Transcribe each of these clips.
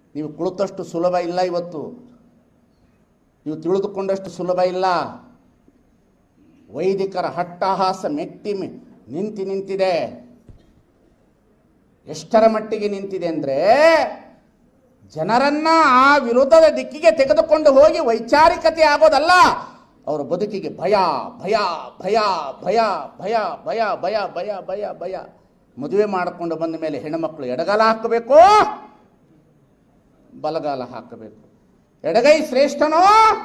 ನೀವು ಕುಳಿತಷ್ಟು ಸುಲಭ ಇಲ್ಲ ಇವತ್ತು ನೀವು ತಿಳಿದುಕೊಂಡಷ್ಟು ಸುಲಭ ಇಲ್ಲ ವೈದಿಕರ ಹಟ್ಟಹಾಸ ಮೆಟ್ಟಿ ಮೆ- ನಿಂತಿ ನಿಂತಿದೆ ಎಷ್ಟರ ಮಟ್ಟಿಗೆ ನಿಂತಿದೆ ಅಂದರೆ ಜನರನ್ನ ಆ ವಿರುದ್ಧದ ದಿಕ್ಕಿಗೆ ತೆಗೆದುಕೊಂಡು ಹೋಗಿ ವೈಚಾರಿಕತೆ ಆಗೋದಲ್ಲ ಅವರ ಬದುಕಿಗೆ ಭಯ ಭಯ ಭಯ ಭಯ ಭಯ ಭಯ ಭಯ ಭಯ ಭಯ ಭಯ ಮದುವೆ ಮಾಡಿಕೊಂಡು ಬಂದ ಮೇಲೆ ಹೆಣ್ಣುಮಕ್ಕಳು ಎಡಗಾಲ ಹಾಕಬೇಕು ಬಲಗಾಲ ಹಾಕಬೇಕು ಎಡಗೈ ಶ್ರೇಷ್ಠನೋ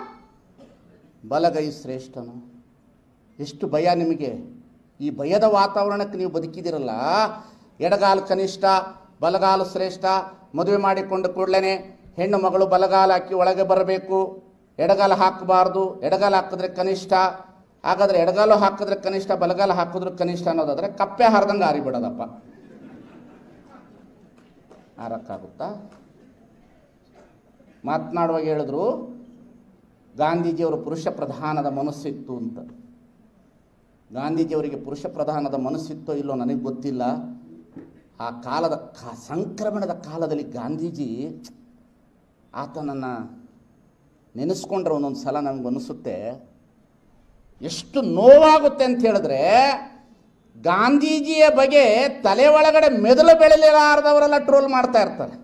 ಬಲಗೈ ಶ್ರೇಷ್ಠನೋ ಎಷ್ಟು ಭಯ ನಿಮಗೆ ಈ ಭಯದ ವಾತಾವರಣಕ್ಕೆ ನೀವು ಬದುಕಿದಿರಲ್ಲ ಎಡಗಾಲು ಕನಿಷ್ಠ ಬಲಗಾಲು ಶ್ರೇಷ್ಠ ಮದುವೆ ಮಾಡಿಕೊಂಡು ಕೂಡಲೇ ಹೆಣ್ಣು ಮಗಳು ಬಲಗಾಲ ಹಾಕಿ ಒಳಗೆ ಬರಬೇಕು ಎಡಗಾಲ ಹಾಕಬಾರ್ದು ಎಡಗಾಲ ಹಾಕಿದ್ರೆ ಕನಿಷ್ಠ ಹಾಗಾದ್ರೆ ಎಡಗಾಲು ಹಾಕಿದ್ರೆ ಕನಿಷ್ಠ ಬಲಗಾಲ ಹಾಕಿದ್ರು ಕನಿಷ್ಠ ಅನ್ನೋದಾದ್ರೆ ಕಪ್ಪೆ ಹರಿದಂಗೆ ಹಾರಿಬಿಡೋದಪ್ಪ ಹಾರಕ್ಕಾಗುತ್ತಾ ಮಾತನಾಡುವಾಗ ಹೇಳಿದ್ರು ಗಾಂಧೀಜಿಯವರು ಪುರುಷ ಪ್ರಧಾನದ ಮನಸ್ಸಿತ್ತು ಅಂತ ಗಾಂಧೀಜಿಯವರಿಗೆ ಪುರುಷ ಪ್ರಧಾನದ ಮನಸ್ಸಿತ್ತೋ ಇಲ್ಲೋ ನನಗೆ ಗೊತ್ತಿಲ್ಲ ಆ ಕಾಲದ ಕಾ ಸಂಕ್ರಮಣದ ಕಾಲದಲ್ಲಿ ಗಾಂಧೀಜಿ ಆತನನ್ನು ನೆನೆಸ್ಕೊಂಡ್ರೆ ಒಂದೊಂದು ಸಲ ನಮ್ಗೆ ಅನಿಸುತ್ತೆ ಎಷ್ಟು ನೋವಾಗುತ್ತೆ ಅಂತ ಹೇಳಿದ್ರೆ ಗಾಂಧೀಜಿಯ ಬಗ್ಗೆ ತಲೆ ಒಳಗಡೆ ಮೆದುಳು ಬೆಳೆಯಲಾರದವರೆಲ್ಲ ಟ್ರೋಲ್ ಮಾಡ್ತಾ ಇರ್ತಾರೆ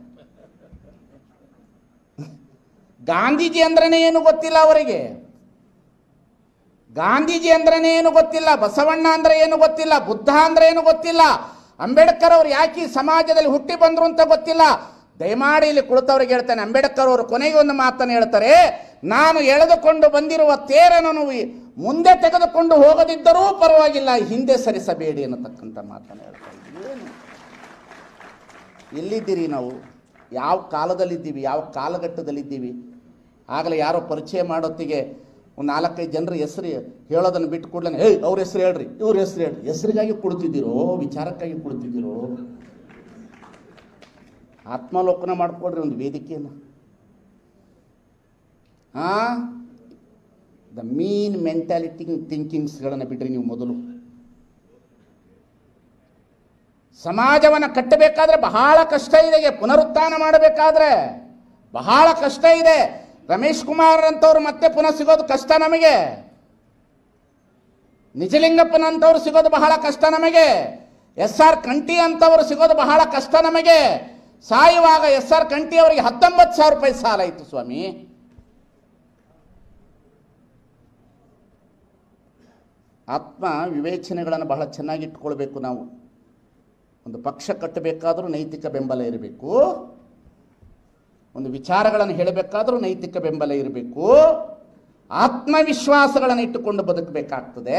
ಗಾಂಧೀಜಿ ಅಂದ್ರೇನೆ ಏನು ಗೊತ್ತಿಲ್ಲ ಅವರಿಗೆ ಗಾಂಧೀಜಿ ಅಂದ್ರೇನೆ ಏನು ಗೊತ್ತಿಲ್ಲ ಬಸವಣ್ಣ ಅಂದ್ರೆ ಏನು ಗೊತ್ತಿಲ್ಲ ಬುದ್ಧ ಅಂದ್ರೆ ಏನು ಗೊತ್ತಿಲ್ಲ ಅಂಬೇಡ್ಕರ್ ಅವ್ರು ಯಾಕೆ ಈ ಸಮಾಜದಲ್ಲಿ ಹುಟ್ಟಿ ಬಂದ್ರು ಅಂತ ಗೊತ್ತಿಲ್ಲ ದಯಮಾಡಿ ಇಲ್ಲಿ ಕುಳಿತವ್ರಿಗೆ ಹೇಳ್ತಾನೆ ಅಂಬೇಡ್ಕರ್ ಅವರು ಕೊನೆಗೆ ಒಂದು ಮಾತನ್ನು ಹೇಳ್ತಾರೆ ನಾನು ಎಳೆದುಕೊಂಡು ಬಂದಿರುವ ತೇರನ್ನು ನೀವು ಮುಂದೆ ತೆಗೆದುಕೊಂಡು ಹೋಗದಿದ್ದರೂ ಪರವಾಗಿಲ್ಲ ಹಿಂದೆ ಸರಿಸಬೇಡಿ ಅನ್ನತಕ್ಕಂಥ ಮಾತನ್ನು ಹೇಳ್ತಾರೆ ಏನು ಎಲ್ಲಿದ್ದೀರಿ ನಾವು ಯಾವ ಕಾಲದಲ್ಲಿದ್ದೀವಿ ಯಾವ ಕಾಲಘಟ್ಟದಲ್ಲಿದ್ದೀವಿ ಆಗಲೇ ಯಾರೋ ಪರಿಚಯ ಮಾಡೋತ್ತಿಗೆ ಒಂದು ನಾಲ್ಕೈದು ಜನರ ಹೆಸರು ಹೇಳೋದನ್ನು ಬಿಟ್ಟು ಕೂಡಲೇ ಏಯ್ ಅವ್ರ ಹೆಸರು ಹೇಳ್ರಿ ಇವ್ರ ಹೆಸರು ಹೇಳ್ರಿ ಹೆಸರಿಗಾಗಿ ಕುಳಿತಿದ್ದೀರೋ ವಿಚಾರಕ್ಕಾಗಿ ಕುಳಿತಿದ್ದೀರೋ ಆತ್ಮಾಲೋಕನ ಮಾಡ್ಕೊಡ್ರಿ ಒಂದು ವೇದಿಕೆಯನ್ನು ಆ ದ ಮೀನ್ ಮೆಂಟ್ಯಾಲಿಟಿ ಥಿಂಕಿಂಗ್ಸ್ಗಳನ್ನು ಬಿಡ್ರಿ ನೀವು ಮೊದಲು ಸಮಾಜವನ್ನು ಕಟ್ಟಬೇಕಾದ್ರೆ ಬಹಳ ಕಷ್ಟ ಇದೆ ಪುನರುತ್ಥಾನ ಮಾಡಬೇಕಾದ್ರೆ ಬಹಳ ಕಷ್ಟ ಇದೆ ರಮೇಶ್ ಕುಮಾರ್ ಅಂತವ್ರು ಮತ್ತೆ ಪುನಃ ಸಿಗೋದು ಕಷ್ಟ ನಮಗೆ ನಿಜಲಿಂಗಪ್ಪನಂತವ್ರು ಸಿಗೋದು ಬಹಳ ಕಷ್ಟ ನಮಗೆ ಎಸ್ ಆರ್ ಕಂಟಿ ಅಂತವರು ಸಿಗೋದು ಬಹಳ ಕಷ್ಟ ನಮಗೆ ಸಾಯುವಾಗ ಎಸ್ ಆರ್ ಕಂಟಿ ಅವರಿಗೆ ಹತ್ತೊಂಬತ್ತು ಸಾವಿರ ರೂಪಾಯಿ ಸಾಲ ಇತ್ತು ಸ್ವಾಮಿ ಆತ್ಮ ವಿವೇಚನೆಗಳನ್ನು ಬಹಳ ಚೆನ್ನಾಗಿ ಇಟ್ಕೊಳ್ಬೇಕು ನಾವು ಒಂದು ಪಕ್ಷ ಕಟ್ಟಬೇಕಾದರೂ ನೈತಿಕ ಬೆಂಬಲ ಇರಬೇಕು ಒಂದು ವಿಚಾರಗಳನ್ನು ಹೇಳಬೇಕಾದರೂ ನೈತಿಕ ಬೆಂಬಲ ಇರಬೇಕು ಆತ್ಮವಿಶ್ವಾಸಗಳನ್ನು ಇಟ್ಟುಕೊಂಡು ಬದುಕಬೇಕಾಗ್ತದೆ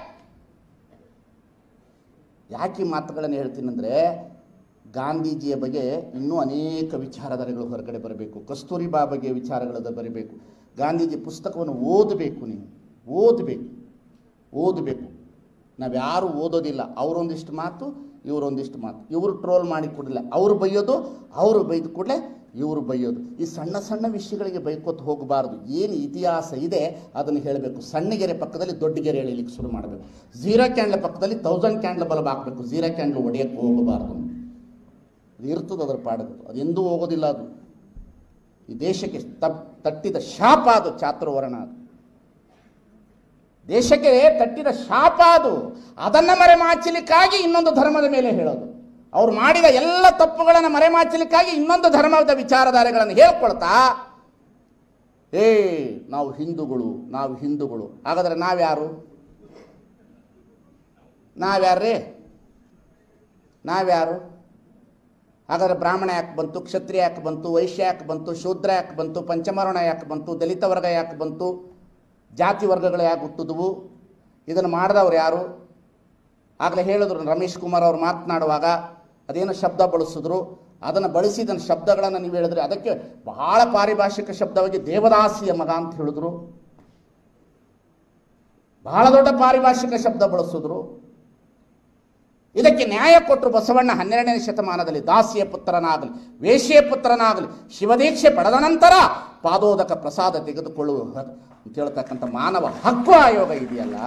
ಯಾಕೆ ಈ ಮಾತುಗಳನ್ನು ಹೇಳ್ತೀನಂದರೆ ಗಾಂಧೀಜಿಯ ಬಗ್ಗೆ ಇನ್ನೂ ಅನೇಕ ವಿಚಾರಧಾರೆಗಳು ಹೊರಗಡೆ ಬರಬೇಕು ಕಸ್ತೂರಿಬಾ ಬಗ್ಗೆ ವಿಚಾರಗಳು ಬರಬೇಕು ಗಾಂಧೀಜಿ ಪುಸ್ತಕವನ್ನು ಓದಬೇಕು ನೀವು ಓದಬೇಕು ಓದಬೇಕು ನಾವ್ಯಾರು ಓದೋದಿಲ್ಲ ಅವರೊಂದಿಷ್ಟು ಮಾತು ಇವರೊಂದಿಷ್ಟು ಮಾತು ಇವರು ಟ್ರೋಲ್ ಮಾಡಿ ಕೊಡಲಿಲ್ಲ ಅವರು ಬೈಯೋದು ಅವರು ಬೈದು ಕೂಡಲೇ ಇವರು ಬೈಯೋದು ಈ ಸಣ್ಣ ಸಣ್ಣ ವಿಷಯಗಳಿಗೆ ಬೈಕೋತ ಹೋಗಬಾರ್ದು ಏನು ಇತಿಹಾಸ ಇದೆ ಅದನ್ನು ಹೇಳಬೇಕು ಸಣ್ಣ ಗೆರೆ ಪಕ್ಕದಲ್ಲಿ ದೊಡ್ಡ ಗೆರೆ ಎಳಿಲಿಕ್ಕೆ ಶುರು ಮಾಡಬೇಕು ಝೀರೋ ಕ್ಯಾಂಡ್ಲ ಪಕ್ಕದಲ್ಲಿ ತೌಸಂಡ್ ಕ್ಯಾಂಡ್ಲ ಬಲ್ಬ್ ಹಾಕಬೇಕು ಝೀರೋ ಕ್ಯಾಂಡ್ಲ್ ಹೊಡೆಯಕ್ಕೆ ಹೋಗಬಾರ್ದು ಅದು ಇರ್ತದೆ ಅದರ ಪಾಡದು ಅದೆಂದೂ ಹೋಗೋದಿಲ್ಲ ಅದು ಈ ದೇಶಕ್ಕೆ ತಪ್ ತಟ್ಟಿದ ಶಾಪ ಅದು ಚಾತುರ್ವರ್ಣ ಅದು ದೇಶಕ್ಕೆ ತಟ್ಟಿದ ಶಾಪ ಅದು ಅದನ್ನು ಮರೆಮಾಚಲಿಕ್ಕಾಗಿ ಇನ್ನೊಂದು ಧರ್ಮದ ಮೇಲೆ ಹೇಳೋದು ಅವ್ರು ಮಾಡಿದ ಎಲ್ಲ ತಪ್ಪುಗಳನ್ನು ಮರೆಮಾಚಲಿಕ್ಕಾಗಿ ಇನ್ನೊಂದು ಧರ್ಮದ ವಿಚಾರಧಾರೆಗಳನ್ನು ಹೇಳ್ಕೊಳ್ತಾ ಏ ನಾವು ಹಿಂದೂಗಳು ನಾವು ಹಿಂದೂಗಳು ಹಾಗಾದ್ರೆ ನಾವ್ಯಾರು ನಾವ್ಯಾರ್ರೀ ನಾವ್ಯಾರು ಹಾಗಾದ್ರೆ ಬ್ರಾಹ್ಮಣ ಯಾಕೆ ಬಂತು ಕ್ಷತ್ರಿಯ ಯಾಕೆ ಬಂತು ವೈಶ್ಯ ಯಾಕೆ ಬಂತು ಶೂದ್ರ ಯಾಕೆ ಬಂತು ಪಂಚಮರಣ ಯಾಕೆ ಬಂತು ದಲಿತ ವರ್ಗ ಯಾಕೆ ಬಂತು ಜಾತಿ ವರ್ಗಗಳು ಯಾಕೆ ಹುಟ್ಟಿದ್ವು ಇದನ್ನು ಮಾಡಿದವ್ರು ಯಾರು ಆಗಲೇ ಹೇಳಿದ್ರು ರಮೇಶ್ ಕುಮಾರ್ ಅವರು ಮಾತನಾಡುವಾಗ ಅದೇನು ಶಬ್ದ ಬಳಸಿದ್ರು ಅದನ್ನು ಬಳಸಿದ ಶಬ್ದಗಳನ್ನು ನೀವು ಹೇಳಿದ್ರೆ ಅದಕ್ಕೆ ಬಹಳ ಪಾರಿಭಾಷಿಕ ಶಬ್ದವಾಗಿ ದೇವದಾಸಿಯ ಮಗ ಅಂತ ಹೇಳಿದ್ರು ಬಹಳ ದೊಡ್ಡ ಪಾರಿಭಾಷಿಕ ಶಬ್ದ ಬಳಸಿದ್ರು ಇದಕ್ಕೆ ನ್ಯಾಯ ಕೊಟ್ಟರು ಬಸವಣ್ಣ ಹನ್ನೆರಡನೇ ಶತಮಾನದಲ್ಲಿ ದಾಸಿಯ ಪುತ್ರನಾಗಲಿ ವೇಶ್ಯೆಯ ಪುತ್ರನಾಗಲಿ ಶಿವದೀಕ್ಷೆ ಪಡೆದ ನಂತರ ಪಾದೋದಕ ಪ್ರಸಾದ ತೆಗೆದುಕೊಳ್ಳುವ ಹ- ಅಂತ ಹೇಳ್ತಕ್ಕಂಥ ಮಾನವ ಹಕ್ಕು ಆಯೋಗ ಇದೆಯಲ್ಲ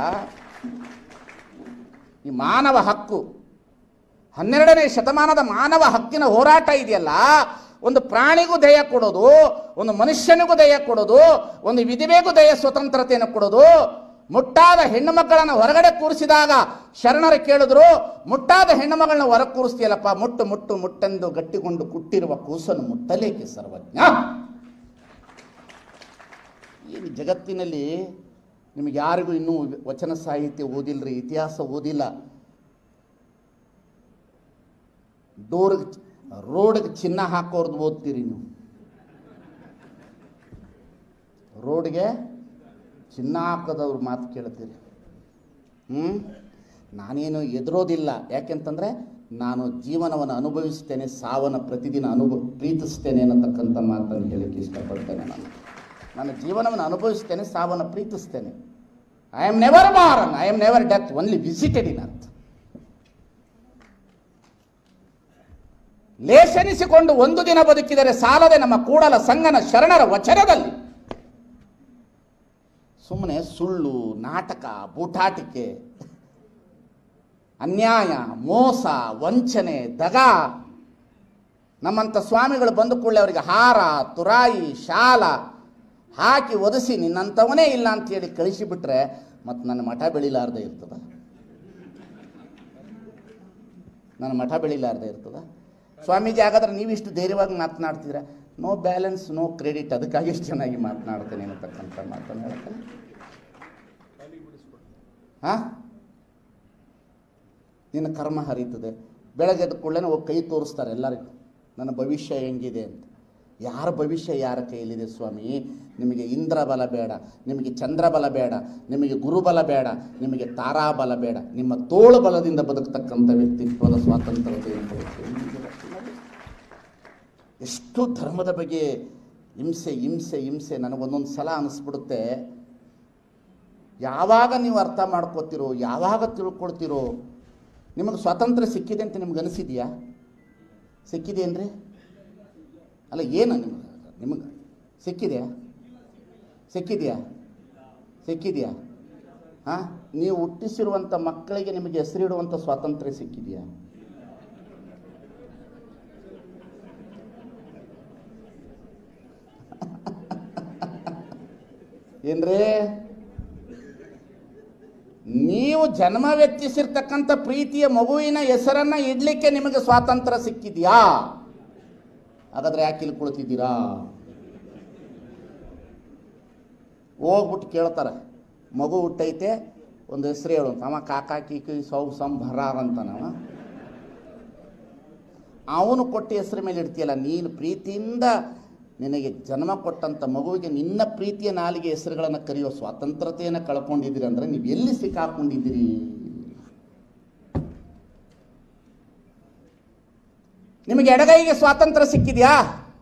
ಈ ಮಾನವ ಹಕ್ಕು ಹನ್ನೆರಡನೇ ಶತಮಾನದ ಮಾನವ ಹಕ್ಕಿನ ಹೋರಾಟ ಇದೆಯಲ್ಲ ಒಂದು ಪ್ರಾಣಿಗೂ ದಯ ಕೊಡೋದು ಒಂದು ಮನುಷ್ಯನಿಗೂ ದಯ ಕೊಡೋದು ಒಂದು ವಿಧಿವೆಗೂ ದಯ ಸ್ವತಂತ್ರತೆಯನ್ನು ಕೊಡೋದು ಮುಟ್ಟಾದ ಹೆಣ್ಣು ಮಕ್ಕಳನ್ನು ಹೊರಗಡೆ ಕೂರಿಸಿದಾಗ ಶರಣರು ಕೇಳಿದ್ರು ಮುಟ್ಟಾದ ಹೆಣ್ಣು ಮಗಳನ್ನ ಹೊರಗೆ ಕೂರಿಸ್ತೀಯಲ್ಲಪ್ಪ ಮುಟ್ಟು ಮುಟ್ಟು ಮುಟ್ಟೆಂದು ಗಟ್ಟಿಕೊಂಡು ಕುಟ್ಟಿರುವ ಕೂಸನ್ನು ಮುಟ್ಟಲೇಕೆ ಸರ್ವಜ್ಞ ಈ ಜಗತ್ತಿನಲ್ಲಿ ನಿಮಗೆ ಯಾರಿಗೂ ಇನ್ನೂ ವಚನ ಸಾಹಿತ್ಯ ಓದಿಲ್ರಿ ಇತಿಹಾಸ ಓದಿಲ್ಲ ಡೋರ್ಗೆ ರೋಡ್ಗೆ ಚಿನ್ನ ಹಾಕೋರ್ದು ಓದ್ತೀರಿ ನೀವು ರೋಡ್ಗೆ ಚಿನ್ನ ಹಾಕೋದವ್ರ ಮಾತು ಕೇಳ್ತೀರಿ ಹ್ಞೂ ನಾನೇನು ಎದುರೋದಿಲ್ಲ ಯಾಕೆಂತಂದರೆ ನಾನು ಜೀವನವನ್ನು ಅನುಭವಿಸ್ತೇನೆ ಸಾವನ್ನ ಪ್ರತಿದಿನ ಅನುಭವ ಪ್ರೀತಿಸ್ತೇನೆ ಅನ್ನತಕ್ಕಂಥ ಮಾತನ್ನು ಹೇಳಕ್ಕೆ ಇಷ್ಟಪಡ್ತೇನೆ ನಾನು ನನ್ನ ಜೀವನವನ್ನು ಅನುಭವಿಸ್ತೇನೆ ಸಾವನ್ನ ಪ್ರೀತಿಸ್ತೇನೆ I am never born I am never death only visited in earth ಲೇಷನಿಸಿಕೊಂಡು ಒಂದು ದಿನ ಬದುಕಿದರೆ ಸಾಲದೆ ನಮ್ಮ ಕೂಡಲ ಸಂಗನ ಶರಣರ ವಚನದಲ್ಲಿ ಸುಮ್ಮನೆ ಸುಳ್ಳು ನಾಟಕ ಬೂಟಾಟಿಕೆ ಅನ್ಯಾಯ ಮೋಸ ವಂಚನೆ ದಗ ನಮ್ಮಂಥ ಸ್ವಾಮಿಗಳು ಬಂದ ಕೂಡಲೇ ಅವರಿಗೆ ಹಾರ ತುರಾಯಿ ಶಾಲ ಹಾಕಿ ಒದಿಸಿ ನಿನ್ನಂಥವನೇ ಇಲ್ಲ ಅಂತೇಳಿ ಕಳಿಸಿಬಿಟ್ರೆ ಮತ್ತು ನನ್ನ ಮಠ ಬೆಳಿಲಾರ್ದೆ ಇರ್ತದ ನನ್ನ ಮಠ ಬೆಳಿಲಾರ್ದೆ ಇರ್ತದ ಸ್ವಾಮೀಜಿ ಹಾಗಾದ್ರೆ ನೀವಿಷ್ಟು ಧೈರ್ಯವಾಗಿ ಮಾತನಾಡ್ತಿದ್ರ ನೋ ಬ್ಯಾಲೆನ್ಸ್ ನೋ ಕ್ರೆಡಿಟ್ ಅದಕ್ಕಾಗಿ ಇಷ್ಟು ಚೆನ್ನಾಗಿ ಮಾತನಾಡ್ತೇನೆ ಅನ್ನತಕ್ಕಂಥ ಮಾತನ್ನು ಹೇಳ್ತೇನೆ ಹಾಂ ನಿನ್ನ ಕರ್ಮ ಹರಿತದೆ ಬೆಳಗ್ಗೆ ಎದ್ದ ಕೂಡಲೇ ಹೋಗಿ ಕೈ ತೋರಿಸ್ತಾರೆ ಎಲ್ಲರಿಗೂ ನನ್ನ ಭವಿಷ್ಯ ಹೆಂಗಿದೆ ಅಂತ ಯಾರ ಭವಿಷ್ಯ ಯಾರ ಕೈಯಲ್ಲಿದೆ ಸ್ವಾಮಿ ನಿಮಗೆ ಇಂದ್ರ ಬಲ ಬೇಡ ನಿಮಗೆ ಚಂದ್ರ ಬಲ ಬೇಡ ನಿಮಗೆ ಗುರುಬಲ ಬೇಡ ನಿಮಗೆ ತಾರಾಬಲ ಬೇಡ ನಿಮ್ಮ ತೋಳು ಬಲದಿಂದ ಬದುಕತಕ್ಕಂಥ ವ್ಯಕ್ತಿತ್ವದ ಸ್ವಾತಂತ್ರ್ಯತೆ ಅಂತ ಎಷ್ಟು ಧರ್ಮದ ಬಗ್ಗೆ ಹಿಂಸೆ ಹಿಂಸೆ ಹಿಂಸೆ ನನಗೊಂದೊಂದು ಸಲ ಅನಿಸ್ಬಿಡುತ್ತೆ ಯಾವಾಗ ನೀವು ಅರ್ಥ ಮಾಡ್ಕೋತಿರೋ ಯಾವಾಗ ತಿಳ್ಕೊಳ್ತಿರೋ ನಿಮಗೆ ಸ್ವಾತಂತ್ರ್ಯ ಸಿಕ್ಕಿದೆ ಅಂತ ನಿಮ್ಗೆ ಅನಿಸಿದೆಯಾ ಸಿಕ್ಕಿದೆಯೇನ್ರಿ ಅಲ್ಲ ಏನು ನಿಮ್ಗೆ ನಿಮಗೆ ಸಿಕ್ಕಿದೆಯಾ ಸಿಕ್ಕಿದೆಯಾ ಸಿಕ್ಕಿದೆಯಾ ಹಾಂ ನೀವು ಹುಟ್ಟಿಸಿರುವಂಥ ಮಕ್ಕಳಿಗೆ ನಿಮಗೆ ಹೆಸರಿಡುವಂಥ ಸ್ವಾತಂತ್ರ್ಯ ಸಿಕ್ಕಿದೆಯಾ ಏನ್ರೇ ನೀವು ಜನ್ಮ ವ್ಯತ್ಯಿಸಿರ್ತಕ್ಕಂಥ ಪ್ರೀತಿಯ ಮಗುವಿನ ಹೆಸರನ್ನ ಇಡ್ಲಿಕ್ಕೆ ನಿಮಗೆ ಸ್ವಾತಂತ್ರ್ಯ ಸಿಕ್ಕಿದ್ಯಾ ಹಾಗಾದ್ರೆ ಯಾಕೆ ಇಲ್ಲಿ ಕುಳಿತಿದ್ದೀರಾ ಹೋಗ್ಬಿಟ್ಟು ಕೇಳ್ತಾರೆ ಮಗು ಹುಟ್ಟೈತೆ ಒಂದು ಹೆಸರು ಹೇಳು ಅಂತ. ಅವ ಕಾಕಾ ಕೀಕಿ ಸೌ ಸಂ ಭರಾರ್ ಅಂತಾನವ ಅವನು ಕೊಟ್ಟ ಹೆಸರು ಮೇಲೆ ಇಡ್ತೀಯಲ್ಲ ನೀನು ಪ್ರೀತಿಯಿಂದ ನಿನಗೆ ಜನ್ಮ ಕೊಟ್ಟಂಥ ಮಗುವಿಗೆ ನಿನ್ನ ಪ್ರೀತಿಯ ನಾಲಿಗೆ ಹೆಸರುಗಳನ್ನು ಕರೆಯೋ ಸ್ವಾತಂತ್ರ್ಯತೆಯನ್ನು ಕಳ್ಕೊಂಡಿದ್ದೀರಿ ಅಂದರೆ ನೀವು ಎಲ್ಲಿ ಸಿಕ್ಕಾಕೊಂಡಿದ್ದೀರಿ ನಿಮಗೆ ಎಡಗೈಗೆ ಸ್ವಾತಂತ್ರ್ಯ ಸಿಕ್ಕಿದ್ಯಾ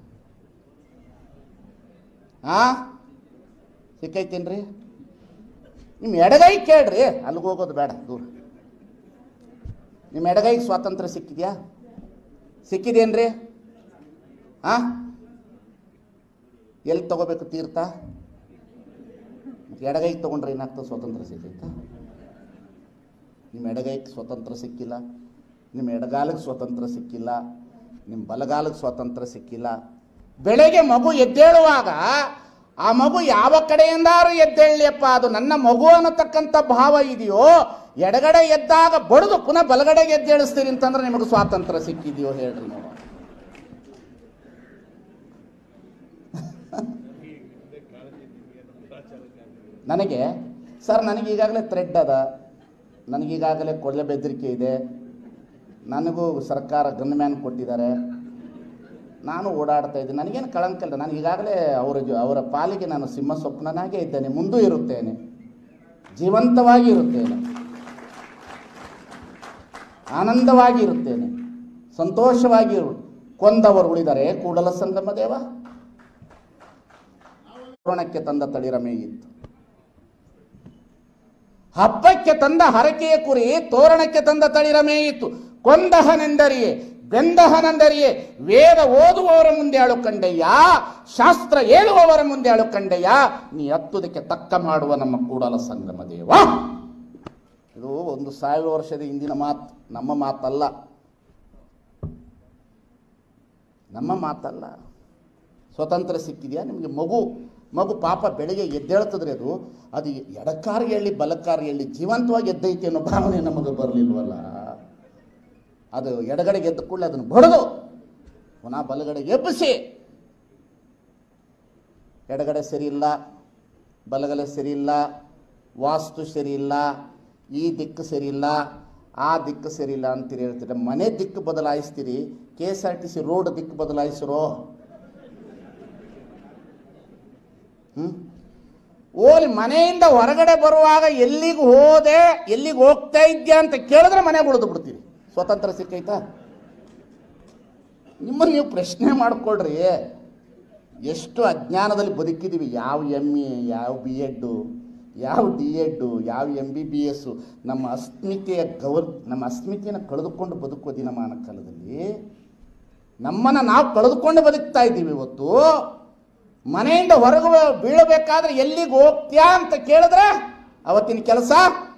ಆ ಸಿಕ್ಕೈತೇನ್ರಿ ನಿಮ್ಮ ಎಡಗೈ ಕೇಳ್ರಿ ಅಲ್ಲಿಗೆ ಹೋಗೋದು ಬೇಡ ದೂರ ನಿಮ್ಮ ಎಡಗೈಗೆ ಸ್ವಾತಂತ್ರ್ಯ ಸಿಕ್ಕಿದ್ಯಾ ಸಿಕ್ಕಿದೇನ್ರಿ ಆ ಎಲ್ಲಿ ತಗೋಬೇಕು ತೀರ್ಥ ಮತ್ತೆ ಎಡಗೈಗೆ ತಗೊಂಡ್ರೆ ಏನಾಗ್ತದೆ ಸ್ವಾತಂತ್ರ್ಯ ಸಿಕ್ಕೈತ ನಿಮ್ಮ ಎಡಗೈಗೆ ಸ್ವಾತಂತ್ರ್ಯ ಸಿಕ್ಕಿಲ್ಲ ನಿಮ್ಮ ಎಡಗಾಲಕ್ಕೆ ಸ್ವಾತಂತ್ರ್ಯ ಸಿಕ್ಕಿಲ್ಲ ನಿಮ್ಮ ಬಲಗಾಲಕ್ಕೆ ಸ್ವಾತಂತ್ರ್ಯ ಸಿಕ್ಕಿಲ್ಲ ಬೆಳಗ್ಗೆ ಮಗು ಎದ್ದೇಳುವಾಗ ಆ ಮಗು ಯಾವ ಕಡೆಯಿಂದಾರು ಎದ್ದೇಳಲಿಯಪ್ಪ ಅದು ನನ್ನ ಮಗು ಅನ್ನತಕ್ಕಂಥ ಭಾವ ಇದೆಯೋ ಎಡಗಡೆ ಎದ್ದಾಗ ಬಡಿದು ಪುನಃ ಬಲಗಡೆಗೆ ಎದ್ದೇಳಿಸ್ತೀರಿ ಅಂತಂದ್ರೆ ನಿಮಗೆ ಸ್ವಾತಂತ್ರ್ಯ ಸಿಕ್ಕಿದೆಯೋ ಹೇಳ್ರಿ ನೋಡು ನನಗೆ ಸರ್ ನನಗೆ ಈಗಾಗಲೇ ಥ್ರೆಡ್ ಅದ ನನಗೀಗಾಗಲೇ ಕೊಡಲೆ ಬೆದರಿಕೆ ಇದೆ ನನಗೂ ಸರ್ಕಾರ ಗನ್ ಮ್ಯಾನ್ ಕೊಟ್ಟಿದ್ದಾರೆ ನಾನು ಓಡಾಡ್ತಾ ಇದ್ದೀನಿ ನನಗೇನು ಕಳಂಕ ಇಲ್ಲ ನಾನು ಈಗಾಗಲೇ ಅವರ ಜೊ- ಅವರ ಪಾಲಿಗೆ ನಾನು ಸಿಂಹ ಸ್ವಪ್ನನಾಗೇ ಇದ್ದೇನೆ ಮುಂದೂ ಇರುತ್ತೇನೆ ಜೀವಂತವಾಗಿ ಇರುತ್ತೇನೆ ಆನಂದವಾಗಿ ಇರುತ್ತೇನೆ ಸಂತೋಷವಾಗಿ ಇರು ಕೊಂದವರು ಉಳಿದರೆ ಕೂಡಲ ಸಂಗಮ ದೇವ ತೋರಣಕ್ಕೆ ತಂದ ತಳಿರಮೇ ಇತ್ತು ಹಬ್ಬಕ್ಕೆ ತಂದ ಹರಕೆಯ ಕುರಿ ತೋರಣಕ್ಕೆ ತಂದ ತಳಿರಮೇ ಇತ್ತು ಕೊಂದಹನೆಂದರಿಯೇ ಬೆಂದಹನೆಂದರಿಯೇ ವೇದ ಓದುವವರ ಮುಂದೆ ಅಳು ಕಂಡಯ್ಯ ಶಾಸ್ತ್ರ ಹೇಳುವವರ ಮುಂದೆ ಅಳು ಕಂಡಯ್ಯ ನೀ ಹತ್ತುದಕ್ಕೆ ತಕ್ಕ ಮಾಡುವ ನಮ್ಮ ಕೂಡಲ ಸಂಗಮ ದೇವ ಇದು ಒಂದು ಸಾವಿರ ವರ್ಷದ ಹಿಂದಿನ ಮಾತು ನಮ್ಮ ಮಾತಲ್ಲ ನಮ್ಮ ಮಾತಲ್ಲ ಸ್ವತಂತ್ರ ಸಿಕ್ಕಿದೆಯಾ ನಿಮಗೆ ಮಗು ಮಗು ಪಾಪ ಬೆಳಿಗ್ಗೆ ಎದ್ದೇಳ್ತದ್ರಿ ಅದು ಅದು ಎಡಕಾರಿ ಹೇಳಿ ಬಲಕಾರಿ ಹೇಳಿ ಜೀವಂತವಾಗಿ ಎದ್ದೈತಿ ಅನ್ನೋ ಭಾವನೆ ನಮಗೆ ಬರಲಿಲ್ವಲ್ಲ ಅದು ಎಡಗಡೆಗೆ ಎದ್ದ ಕೂಡಲೇ ಅದನ್ನು ಬಡದು ಪುನಃ ಬಲಗಡೆಗೆ ಎಬ್ಬಿಸಿ ಎಡಗಡೆ ಸರಿ ಇಲ್ಲ ಬಲಗಡೆ ಸರಿ ಇಲ್ಲ ವಾಸ್ತು ಸರಿ ಇಲ್ಲ ಈ ದಿಕ್ಕು ಸರಿ ಇಲ್ಲ ಆ ದಿಕ್ಕು ಸರಿ ಇಲ್ಲ ಅಂತೀರಿ ಹೇಳ್ತೀರಿ ಮನೆ ದಿಕ್ಕು ಬದಲಾಯಿಸ್ತೀರಿ K S R T C road ದಿಕ್ಕು ಬದಲಾಯಿಸಿರೋ ಹ್ಮ್ ಓಲಿ ಮನೆಯಿಂದ ಹೊರಗಡೆ ಬರುವಾಗ ಎಲ್ಲಿಗೆ ಹೋದೆ ಎಲ್ಲಿಗೆ ಹೋಗ್ತಾ ಇದ್ಯಾ ಅಂತ ಕೇಳಿದ್ರೆ ಮನೆಗೆ ಉಳಿದು ಬಿಡ್ತೀರಿ ಸ್ವತಂತ್ರ ಸಿಕ್ಕೈತಾ ನಿಮ್ಮನ್ನು ನೀವು ಪ್ರಶ್ನೆ ಮಾಡ್ಕೊಳ್ರಿ ಎಷ್ಟು ಅಜ್ಞಾನದಲ್ಲಿ ಬದುಕಿದ್ದೀವಿ ಯಾವ ಎಮ್ ಎ ಯಾವ ಬಿ ಎಡ್ಡು ಯಾವ ಡಿ ಎಡ್ಡು ಯಾವ ಎಮ್ ಬಿ ಬಿ ಎಸ್ಸು ನಮ್ಮ ಅಸ್ಮಿತೆಯ ಗೌರ್ ನಮ್ಮ ಅಸ್ಮಿತೆಯನ್ನು ಕಳೆದುಕೊಂಡು ಬದುಕುವ ದಿನಮಾನ ಕಾಲದಲ್ಲಿ ನಮ್ಮನ್ನು ನಾವು ಕಳೆದುಕೊಂಡು ಬದುಕ್ತಾ ಇದ್ದೀವಿ ಇವತ್ತು ಮನೆಯಿಂದ ಹೊರಗೆ ಬೀಳಬೇಕಾದ್ರೆ ಎಲ್ಲಿಗೆ ಹೋಗ್ತ್ಯಾ ಅಂತ ಕೇಳಿದ್ರೆ ಅವತ್ತಿನ ಕೆಲಸ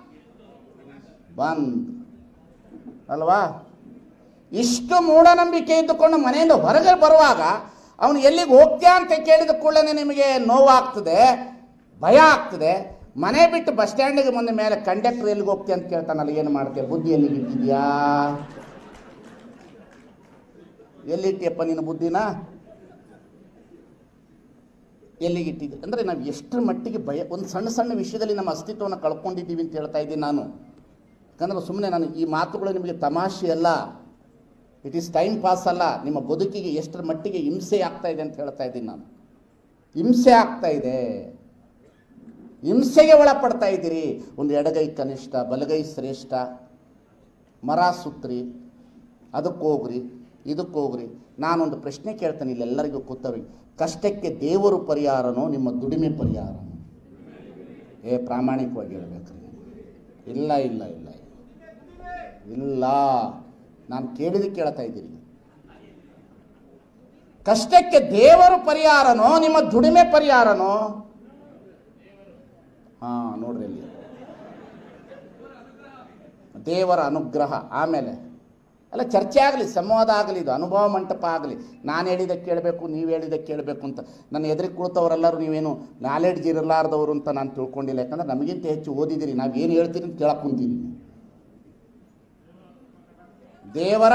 ಬಂದ್ ಅಲ್ವಾ ಇಷ್ಟು ಮೂಢನಂಬಿಕೆ ಇದ್ದುಕೊಂಡು ಮನೆಯಿಂದ ಹೊರಗೆ ಬರುವಾಗ ಅವನು ಎಲ್ಲಿಗೆ ಹೋಗ್ತ್ಯಾ ಅಂತ ಕೇಳಿದ ಕೂಡಲೇ ನಿಮಗೆ ನೋವಾಗ್ತದೆ ಭಯ ಆಗ್ತದೆ ಮನೆ ಬಿಟ್ಟು ಬಸ್ ಸ್ಟ್ಯಾಂಡಿಗೆ ಮುಂದೆ ಮೇಲೆ ಕಂಡಕ್ಟರ್ ಎಲ್ಲಿಗೆ ಹೋಗ್ತೀಯ ಅಂತ ಕೇಳ್ತಾನಲ್ಲ ಏನು ಮಾಡ್ತೀಯ ಬುದ್ಧಿ ಎಲ್ಲಿಗೆ ಇಟ್ಟಿದ್ಯಾ ಎಲ್ಲಿಟ್ಟಿಯಪ್ಪ ನಿನ್ನ ಬುದ್ಧಿನ ಎಲ್ಲಿಗೆ ಇಟ್ಟಿದ್ದೆ ಅಂದರೆ ನಾವು ಎಷ್ಟರ ಮಟ್ಟಿಗೆ ಭಯ ಒಂದು ಸಣ್ಣ ಸಣ್ಣ ವಿಷಯದಲ್ಲಿ ನಮ್ಮ ಅಸ್ತಿತ್ವವನ್ನು ಕಳ್ಕೊಂಡಿದ್ದೀವಿ ಅಂತ ಹೇಳ್ತಾ ಇದ್ದೀನಿ ನಾನು ಯಾಕಂದ್ರೆ ಸುಮ್ಮನೆ ನಾನು ಈ ಮಾತುಗಳು ನಿಮಗೆ ತಮಾಷೆ ಅಲ್ಲ ಇಟ್ ಈಸ್ ಟೈಮ್ ಪಾಸ್ ಅಲ್ಲ ನಿಮ್ಮ ಬದುಕಿಗೆ ಎಷ್ಟರ ಮಟ್ಟಿಗೆ ಹಿಂಸೆ ಆಗ್ತಾ ಇದೆ ಅಂತ ಹೇಳ್ತಾ ಇದ್ದೀನಿ ನಾನು ಹಿಂಸೆ ಆಗ್ತಾ ಇದೆ ಹಿಂಸೆಗೆ ಒಳಪಡ್ತಾ ಇದ್ದೀರಿ ಒಂದು ಎಡಗೈ ಕನಿಷ್ಠ ಬಲಗೈ ಶ್ರೇಷ್ಠ ಮರ ಸುತ್ರಿ ಅದಕ್ಕೆ ಹೋಗ್ರಿ ಇದಕ್ಕೆ ಹೋಗ್ರಿ ನಾನೊಂದು ಪ್ರಶ್ನೆ ಕೇಳ್ತೇನೆ ಇಲ್ಲೆಲ್ಲರಿಗೂ ಕೂತವ್ರಿಗೆ ಕಷ್ಟಕ್ಕೆ ದೇವರು ಪರಿಹಾರನೋ ನಿಮ್ಮ ದುಡಿಮೆ ಪರಿಹಾರನೋ ಏ ಪ್ರಾಮಾಣಿಕವಾಗಿ ಹೇಳ್ಬೇಕ್ರಿ ಇಲ್ಲ ಇಲ್ಲ ಇಲ್ಲ ಇಲ್ಲ ನಾನು ಕೇಳಿದ ಕೇಳ್ತಾ ಇದ್ದೀನಿ ಕಷ್ಟಕ್ಕೆ ದೇವರು ಪರಿಹಾರನೋ ನಿಮ್ಮ ದುಡಿಮೆ ಪರಿಹಾರನೋ ಹಾ ನೋಡ್ರಿ ಇಲ್ಲಿ ದೇವರ ಅನುಗ್ರಹ ಆಮೇಲೆ ಅಲ್ಲ ಚರ್ಚೆ ಆಗಲಿ ಸಂವಾದ ಆಗಲಿ ಇದು ಅನುಭವ ಮಂಟಪ ಆಗಲಿ ನಾನು ಹೇಳಿದ ಕೇಳಬೇಕು ನೀವು ಹೇಳಿದ ಕೇಳಬೇಕು ಅಂತ ನನ್ನ ಎದುರಿಗೆ ಕುಳಿತವರೆಲ್ಲರೂ ನೀವೇನು ನಾಲೆಡ್ಜ್ ಇರಲಾರ್ದವರು ಅಂತ ನಾನು ತಿಳ್ಕೊಂಡಿಲ್ಲ ಯಾಕಂದ್ರೆ ನಮಗಿಂತ ಹೆಚ್ಚು ಓದಿದ್ದೀರಿ ನಾವು ಏನು ಹೇಳ್ತೀರಿ ಅಂತ ಕೇಳಕ್ಕೆ ಕುಂತೀನಿ ದೇವರ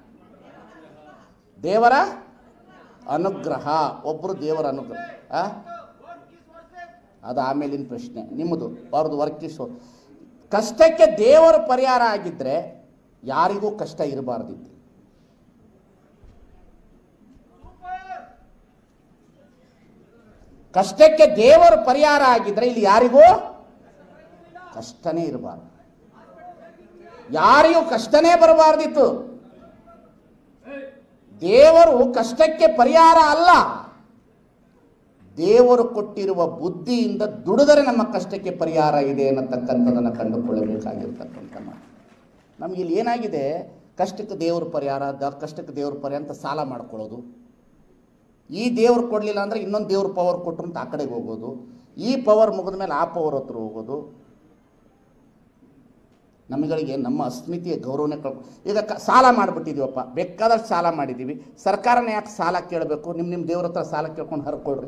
ದೇವರ ಅನುಗ್ರಹ ಒಬ್ಬರು ದೇವರ ಅನುಗ್ರಹ ಆ? ಅದು ಆಮೇಲಿನ ಪ್ರಶ್ನೆ ನಿಮ್ಮದು ಅವ್ರದ್ದು ವರ್ಕಿಸೋ ಕಷ್ಟಕ್ಕೆ ದೇವರ ಪರಿಹಾರ ಆಗಿದ್ದರೆ ಯಾರಿಗೂ ಕಷ್ಟ ಇರಬಾರ್ದಿತ್ತು ಕಷ್ಟಕ್ಕೆ ದೇವರು ಪರಿಹಾರ ಆಗಿದ್ರೆ ಇಲ್ಲಿ ಯಾರಿಗೂ ಕಷ್ಟನೇ ಇರಬಾರ್ದು ಯಾರಿಗೂ ಕಷ್ಟನೇ ಬರಬಾರ್ದಿತ್ತು ದೇವರು ಕಷ್ಟಕ್ಕೆ ಪರಿಹಾರ ಅಲ್ಲ ದೇವರು ಕೊಟ್ಟಿರುವ ಬುದ್ಧಿಯಿಂದ ದುಡಿದರೆ ನಮ್ಮ ಕಷ್ಟಕ್ಕೆ ಪರಿಹಾರ ಇದೆ ಅನ್ನತಕ್ಕಂಥದ್ದನ್ನು ಕಂಡುಕೊಳ್ಳಬೇಕಾಗಿರ್ತಕ್ಕಂಥ ಮಾತು ನಮಗೆ ಇಲ್ಲಿ ಏನಾಗಿದೆ ಕಷ್ಟಕ್ಕೆ ದೇವರು ಪರಿಹಾರ ದ ಕಷ್ಟಕ್ಕೆ ದೇವ್ರ ಪರಿಹಾರ ಅಂತ ಸಾಲ ಮಾಡ್ಕೊಳ್ಳೋದು ಈ ದೇವ್ರು ಕೊಡಲಿಲ್ಲ ಅಂದರೆ ಇನ್ನೊಂದು ದೇವ್ರ ಪವರ್ ಕೊಟ್ಟರು ಅಂತ ಆ ಕಡೆಗೆ ಹೋಗೋದು ಈ ಪವರ್ ಮುಗಿದ ಮೇಲೆ ಆ ಪವರ್ ಹತ್ರ ಹೋಗೋದು ನಮಗಳಿಗೆ ನಮ್ಮ ಅಸ್ಮಿತೆಯ ಗೌರವನೇ ಕಳ್ಕೊ ಈಗ ಕ ಸಾಲ ಮಾಡಿಬಿಟ್ಟಿದ್ದೀವಪ್ಪ ಬೇಕಾದಷ್ಟು ಸಾಲ ಮಾಡಿದ್ದೀವಿ ಸರ್ಕಾರನೇ ಯಾಕೆ ಸಾಲ ಕೇಳಬೇಕು ನಿಮ್ಮ ನಿಮ್ಮ ದೇವ್ರ ಹತ್ರ ಸಾಲ ಕೇಳ್ಕೊಂಡು ಹರ್ಕೊಳ್ರಿ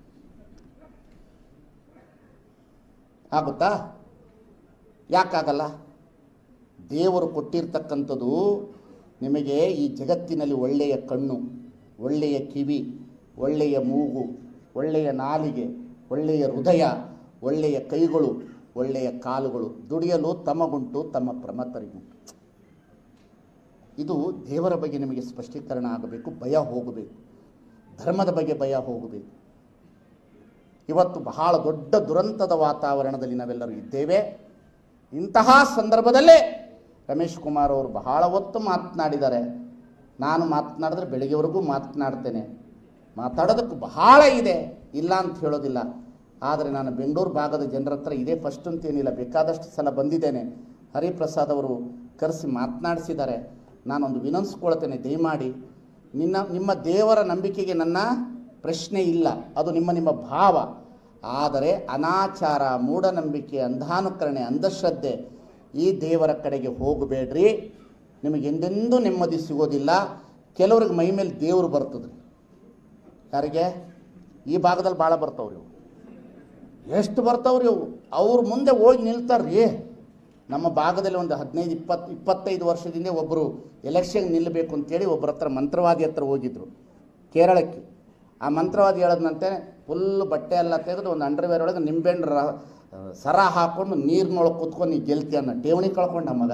ಆಗುತ್ತಾ ಯಾಕಾಗಲ್ಲ ದೇವರು ಕೊಟ್ಟಿರ್ತಕ್ಕಂಥದ್ದು ನಿಮಗೆ ಈ ಜಗತ್ತಿನಲ್ಲಿ ಒಳ್ಳೆಯ ಕಣ್ಣು ಒಳ್ಳೆಯ ಕಿವಿ ಒಳ್ಳೆಯ ಮೂಗು ಒಳ್ಳೆಯ ನಾಲಿಗೆ ಒಳ್ಳೆಯ ಹೃದಯ ಒಳ್ಳೆಯ ಕೈಗಳು ಒಳ್ಳೆಯ ಕಾಲುಗಳು ದುಡಿಯಲು ತಮಗುಂಟು ತಮ್ಮ ಪ್ರಮತರಿಗುಂಟು ಇದು ದೇವರ ಬಗ್ಗೆ ನಿಮಗೆ ಸ್ಪಷ್ಟೀಕರಣ ಆಗಬೇಕು ಭಯ ಹೋಗಬೇಕು ಧರ್ಮದ ಬಗ್ಗೆ ಭಯ ಹೋಗಬೇಕು ಇವತ್ತು ಬಹಳ ದೊಡ್ಡ ದುರಂತದ ವಾತಾವರಣದಲ್ಲಿ ನಾವೆಲ್ಲರೂ ಇದ್ದೇವೆ ಇಂತಹ ಸಂದರ್ಭದಲ್ಲೇ ರಮೇಶ್ ಕುಮಾರ್ ಅವರು ಬಹಳ ಹೊತ್ತು ಮಾತನಾಡಿದ್ದಾರೆ ನಾನು ಮಾತನಾಡಿದ್ರೆ ಬೆಳಿಗ್ಗೆವರೆಗೂ ಮಾತನಾಡ್ತೇನೆ ಮಾತಾಡೋದಕ್ಕೆ ಬಹಳ ಇದೆ ಇಲ್ಲ ಅಂತ ಹೇಳೋದಿಲ್ಲ ಆದರೆ ನಾನು ಬೆಂಗಳೂರು ಭಾಗದ ಜನರ ಹತ್ರ ಇದೇ ಫಸ್ಟ್ ಅಂತೇನಿಲ್ಲ ಬೇಕಾದಷ್ಟು ಸಲ ಬಂದಿದ್ದೇನೆ ಹರಿಪ್ರಸಾದ್ ಅವರು ಕರೆಸಿ ಮಾತನಾಡಿಸಿದ್ದಾರೆ ನಾನೊಂದು ವಿನಂತಿಸ್ಕೊಳ್ತೇನೆ ದಯಮಾಡಿ ನಿನ್ನ ನಿಮ್ಮ ದೇವರ ನಂಬಿಕೆಗೆ ನನ್ನ ಪ್ರಶ್ನೆ ಇಲ್ಲ ಅದು ನಿಮ್ಮ ನಿಮ್ಮ ಭಾವ ಆದರೆ ಅನಾಚಾರ ಮೂಢನಂಬಿಕೆ ಅಂಧಾನುಕರಣೆ ಅಂಧಶ್ರದ್ಧೆ ಈ ದೇವರ ಕಡೆಗೆ ಹೋಗಬೇಡ್ರಿ ನಿಮಗೆ ಎಂದೆಂದೂ ನೆಮ್ಮದಿ ಸಿಗೋದಿಲ್ಲ ಕೆಲವ್ರಿಗೆ ಮೈ ಮೇಲೆ ದೇವ್ರು ಬರ್ತದ್ರಿ ಯಾರಿಗೆ ಈ ಭಾಗದಲ್ಲಿ ಭಾಳ ಬರ್ತಾವ್ರಿ ಇವು ಎಷ್ಟು ಬರ್ತಾವ್ರಿ ಅವು ಅವ್ರ ಮುಂದೆ ಹೋಗಿ ನಿಲ್ತಾರ್ರಿ ನಮ್ಮ ಭಾಗದಲ್ಲಿ ಒಂದು ಹದಿನೈದು ಇಪ್ಪತ್ತು ಇಪ್ಪತ್ತೈದು ವರ್ಷದಿಂದ ಒಬ್ಬರು ಎಲೆಕ್ಷನ್ ನಿಲ್ಲಬೇಕು ಅಂತೇಳಿ ಒಬ್ಬರ ಹತ್ರ ಮಂತ್ರವಾದಿ ಹತ್ರ ಹೋಗಿದ್ರು ಕೇರಳಕ್ಕೆ ಆ ಮಂತ್ರವಾದಿ ಹೇಳೋದಂತೆ ಫುಲ್ ಬಟ್ಟೆ ಎಲ್ಲ ತೆಗೆದು ಒಂದು ಅಂಡರ್ವೇರ್ ಒಳಗೆ ನಿಂಬೆಹಣ್ಣು ರ- ಸರ ಹಾಕೊಂಡು ನೀರಿನೊಳಗೆ ಕುತ್ಕೊಂಡು ನೀ ಗೆಲ್ತಿ ಅನ್ನೋ ಠೇವಣಿ ಕಳ್ಕೊಂಡ ಮಗ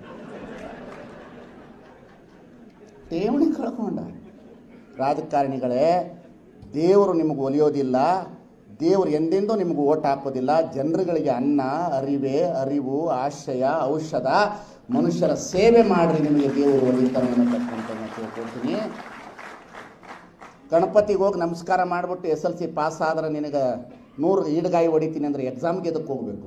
ಠೇವಣಿ ಕಳ್ಕೊಂಡ ರಾಜಕಾರಣಿಗಳೇ ದೇವರು ನಿಮಗೆ ಒಲಿಯೋದಿಲ್ಲ ದೇವರು ಎಂದೆಂದೂ ನಿಮಗೆ ಓಟ್ ಹಾಕೋದಿಲ್ಲ ಜನರುಗಳಿಗೆ ಅನ್ನ ಅರಿವೆ ಅರಿವು ಆಶ್ರಯ ಔಷಧ ಮನುಷ್ಯರ ಸೇವೆ ಮಾಡ್ರಿ ನಿಮಗೆ ದೇವರು ಒಲಿತಾನೆ ಅನ್ನತಕ್ಕಂಥ ಮಾತು ಹೇಳ್ಕೊಳ್ತೀನಿ ಗಣಪತಿಗೆ ಹೋಗಿ ನಮಸ್ಕಾರ ಮಾಡಿಬಿಟ್ಟು ಎಸ್ ಎಲ್ ಸಿ ಪಾಸ್ ಆದ್ರೆ ನಿನಗೆ ನೂರು ಈಡ್ಗಾಯಿ ಹೊಡಿತೀನಿ ಅಂದರೆ ಎಕ್ಸಾಮ್ಗೆ ಎದಕ್ಕೆ ಹೋಗಬೇಕು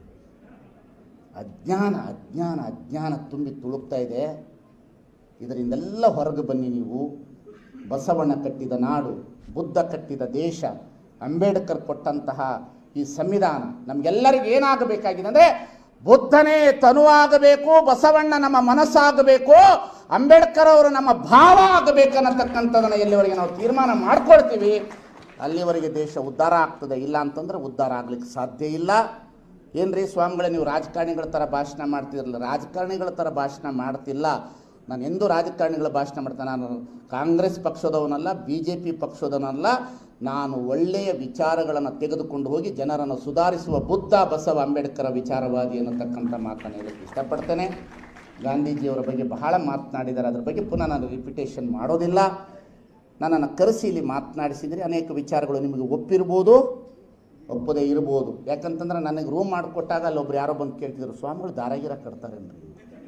ಅಜ್ಞಾನ ಅಜ್ಞಾನ ಅಜ್ಞಾನ ತುಂಬಿ ತುಳುಕ್ತಾ ಇದೆ ಇದರಿಂದೆಲ್ಲ ಹೊರಗೆ ಬನ್ನಿ ನೀವು ಬಸವಣ್ಣ ಕಟ್ಟಿದ ನಾಡು ಬುದ್ಧ ಕಟ್ಟಿದ ದೇಶ ಅಂಬೇಡ್ಕರ್ ಕೊಟ್ಟಂತಹ ಈ ಸಂವಿಧಾನ ನಮಗೆಲ್ಲರಿಗೂ ಏನಾಗಬೇಕಾಗಿದೆ ಅಂದರೆ ಬುದ್ಧನೇ ತನುವಾಗಬೇಕು ಬಸವಣ್ಣ ನಮ್ಮ ಮನಸ್ಸಾಗಬೇಕು ಅಂಬೇಡ್ಕರ್ ಅವರು ನಮ್ಮ ಭಾವ ಆಗಬೇಕನ್ನತಕ್ಕಂಥದ್ದನ್ನು ಎಲ್ಲಿವರೆಗೆ ನಾವು ತೀರ್ಮಾನ ಮಾಡ್ಕೊಳ್ತೀವಿ ಅಲ್ಲಿವರೆಗೆ ದೇಶ ಉದ್ಧಾರ ಆಗ್ತದೆ ಇಲ್ಲ ಅಂತಂದ್ರೆ ಉದ್ಧಾರ ಆಗ್ಲಿಕ್ಕೆ ಸಾಧ್ಯ ಇಲ್ಲ ಏನ್ರಿ ಸ್ವಾಮಿಗಳೇ ನೀವು ರಾಜಕಾರಣಿಗಳ ಥರ ಭಾಷಣ ಮಾಡ್ತಿರಲ್ಲ ರಾಜಕಾರಣಿಗಳ ಥರ ಭಾಷಣ ಮಾಡ್ತಿಲ್ಲ ನಾನು ಎಂದೂ ರಾಜಕಾರಣಿಗಳ ಭಾಷಣ ಮಾಡ್ತೇನೆ ನಾನು ಕಾಂಗ್ರೆಸ್ ಪಕ್ಷದವನಲ್ಲ ಬಿ ಜೆ ಪಿ ಪಕ್ಷದವನಲ್ಲ ನಾನು ಒಳ್ಳೆಯ ವಿಚಾರಗಳನ್ನು ತೆಗೆದುಕೊಂಡು ಹೋಗಿ ಜನರನ್ನು ಸುಧಾರಿಸುವ ಬುದ್ಧ ಬಸವ ಅಂಬೇಡ್ಕರ್ ವಿಚಾರವಾದಿ ಅನ್ನತಕ್ಕಂಥ ಮಾತನ್ನು ಹೇಳಕ್ಕೆ ಇಷ್ಟಪಡ್ತೇನೆ ಗಾಂಧೀಜಿಯವರ ಬಗ್ಗೆ ಬಹಳ ಮಾತನಾಡಿದ್ದಾರೆ ಅದ್ರ ಬಗ್ಗೆ ಪುನಃ ನಾನು ರಿಪಿಟೇಷನ್ ಮಾಡೋದಿಲ್ಲ ನನ್ನನ್ನು ಕರೆಸಿ ಇಲ್ಲಿ ಮಾತನಾಡಿಸಿದರೆ ಅನೇಕ ವಿಚಾರಗಳು ನಿಮಗೆ ಒಪ್ಪಿರ್ಬೋದು ಒಪ್ಪದೇ ಇರ್ಬೋದು ಯಾಕಂತಂದ್ರೆ ನನಗೆ ರೂಮ್ ಮಾಡಿಕೊಟ್ಟಾಗ ಅಲ್ಲೊಬ್ರು ಯಾರೋ ಬಂದು ಕೇಳ್ತಿದ್ರು ಸ್ವಾಮಿಗಳು ದಾರಾಗಿರ ಕಟ್ತಾರೇನ್ರಿ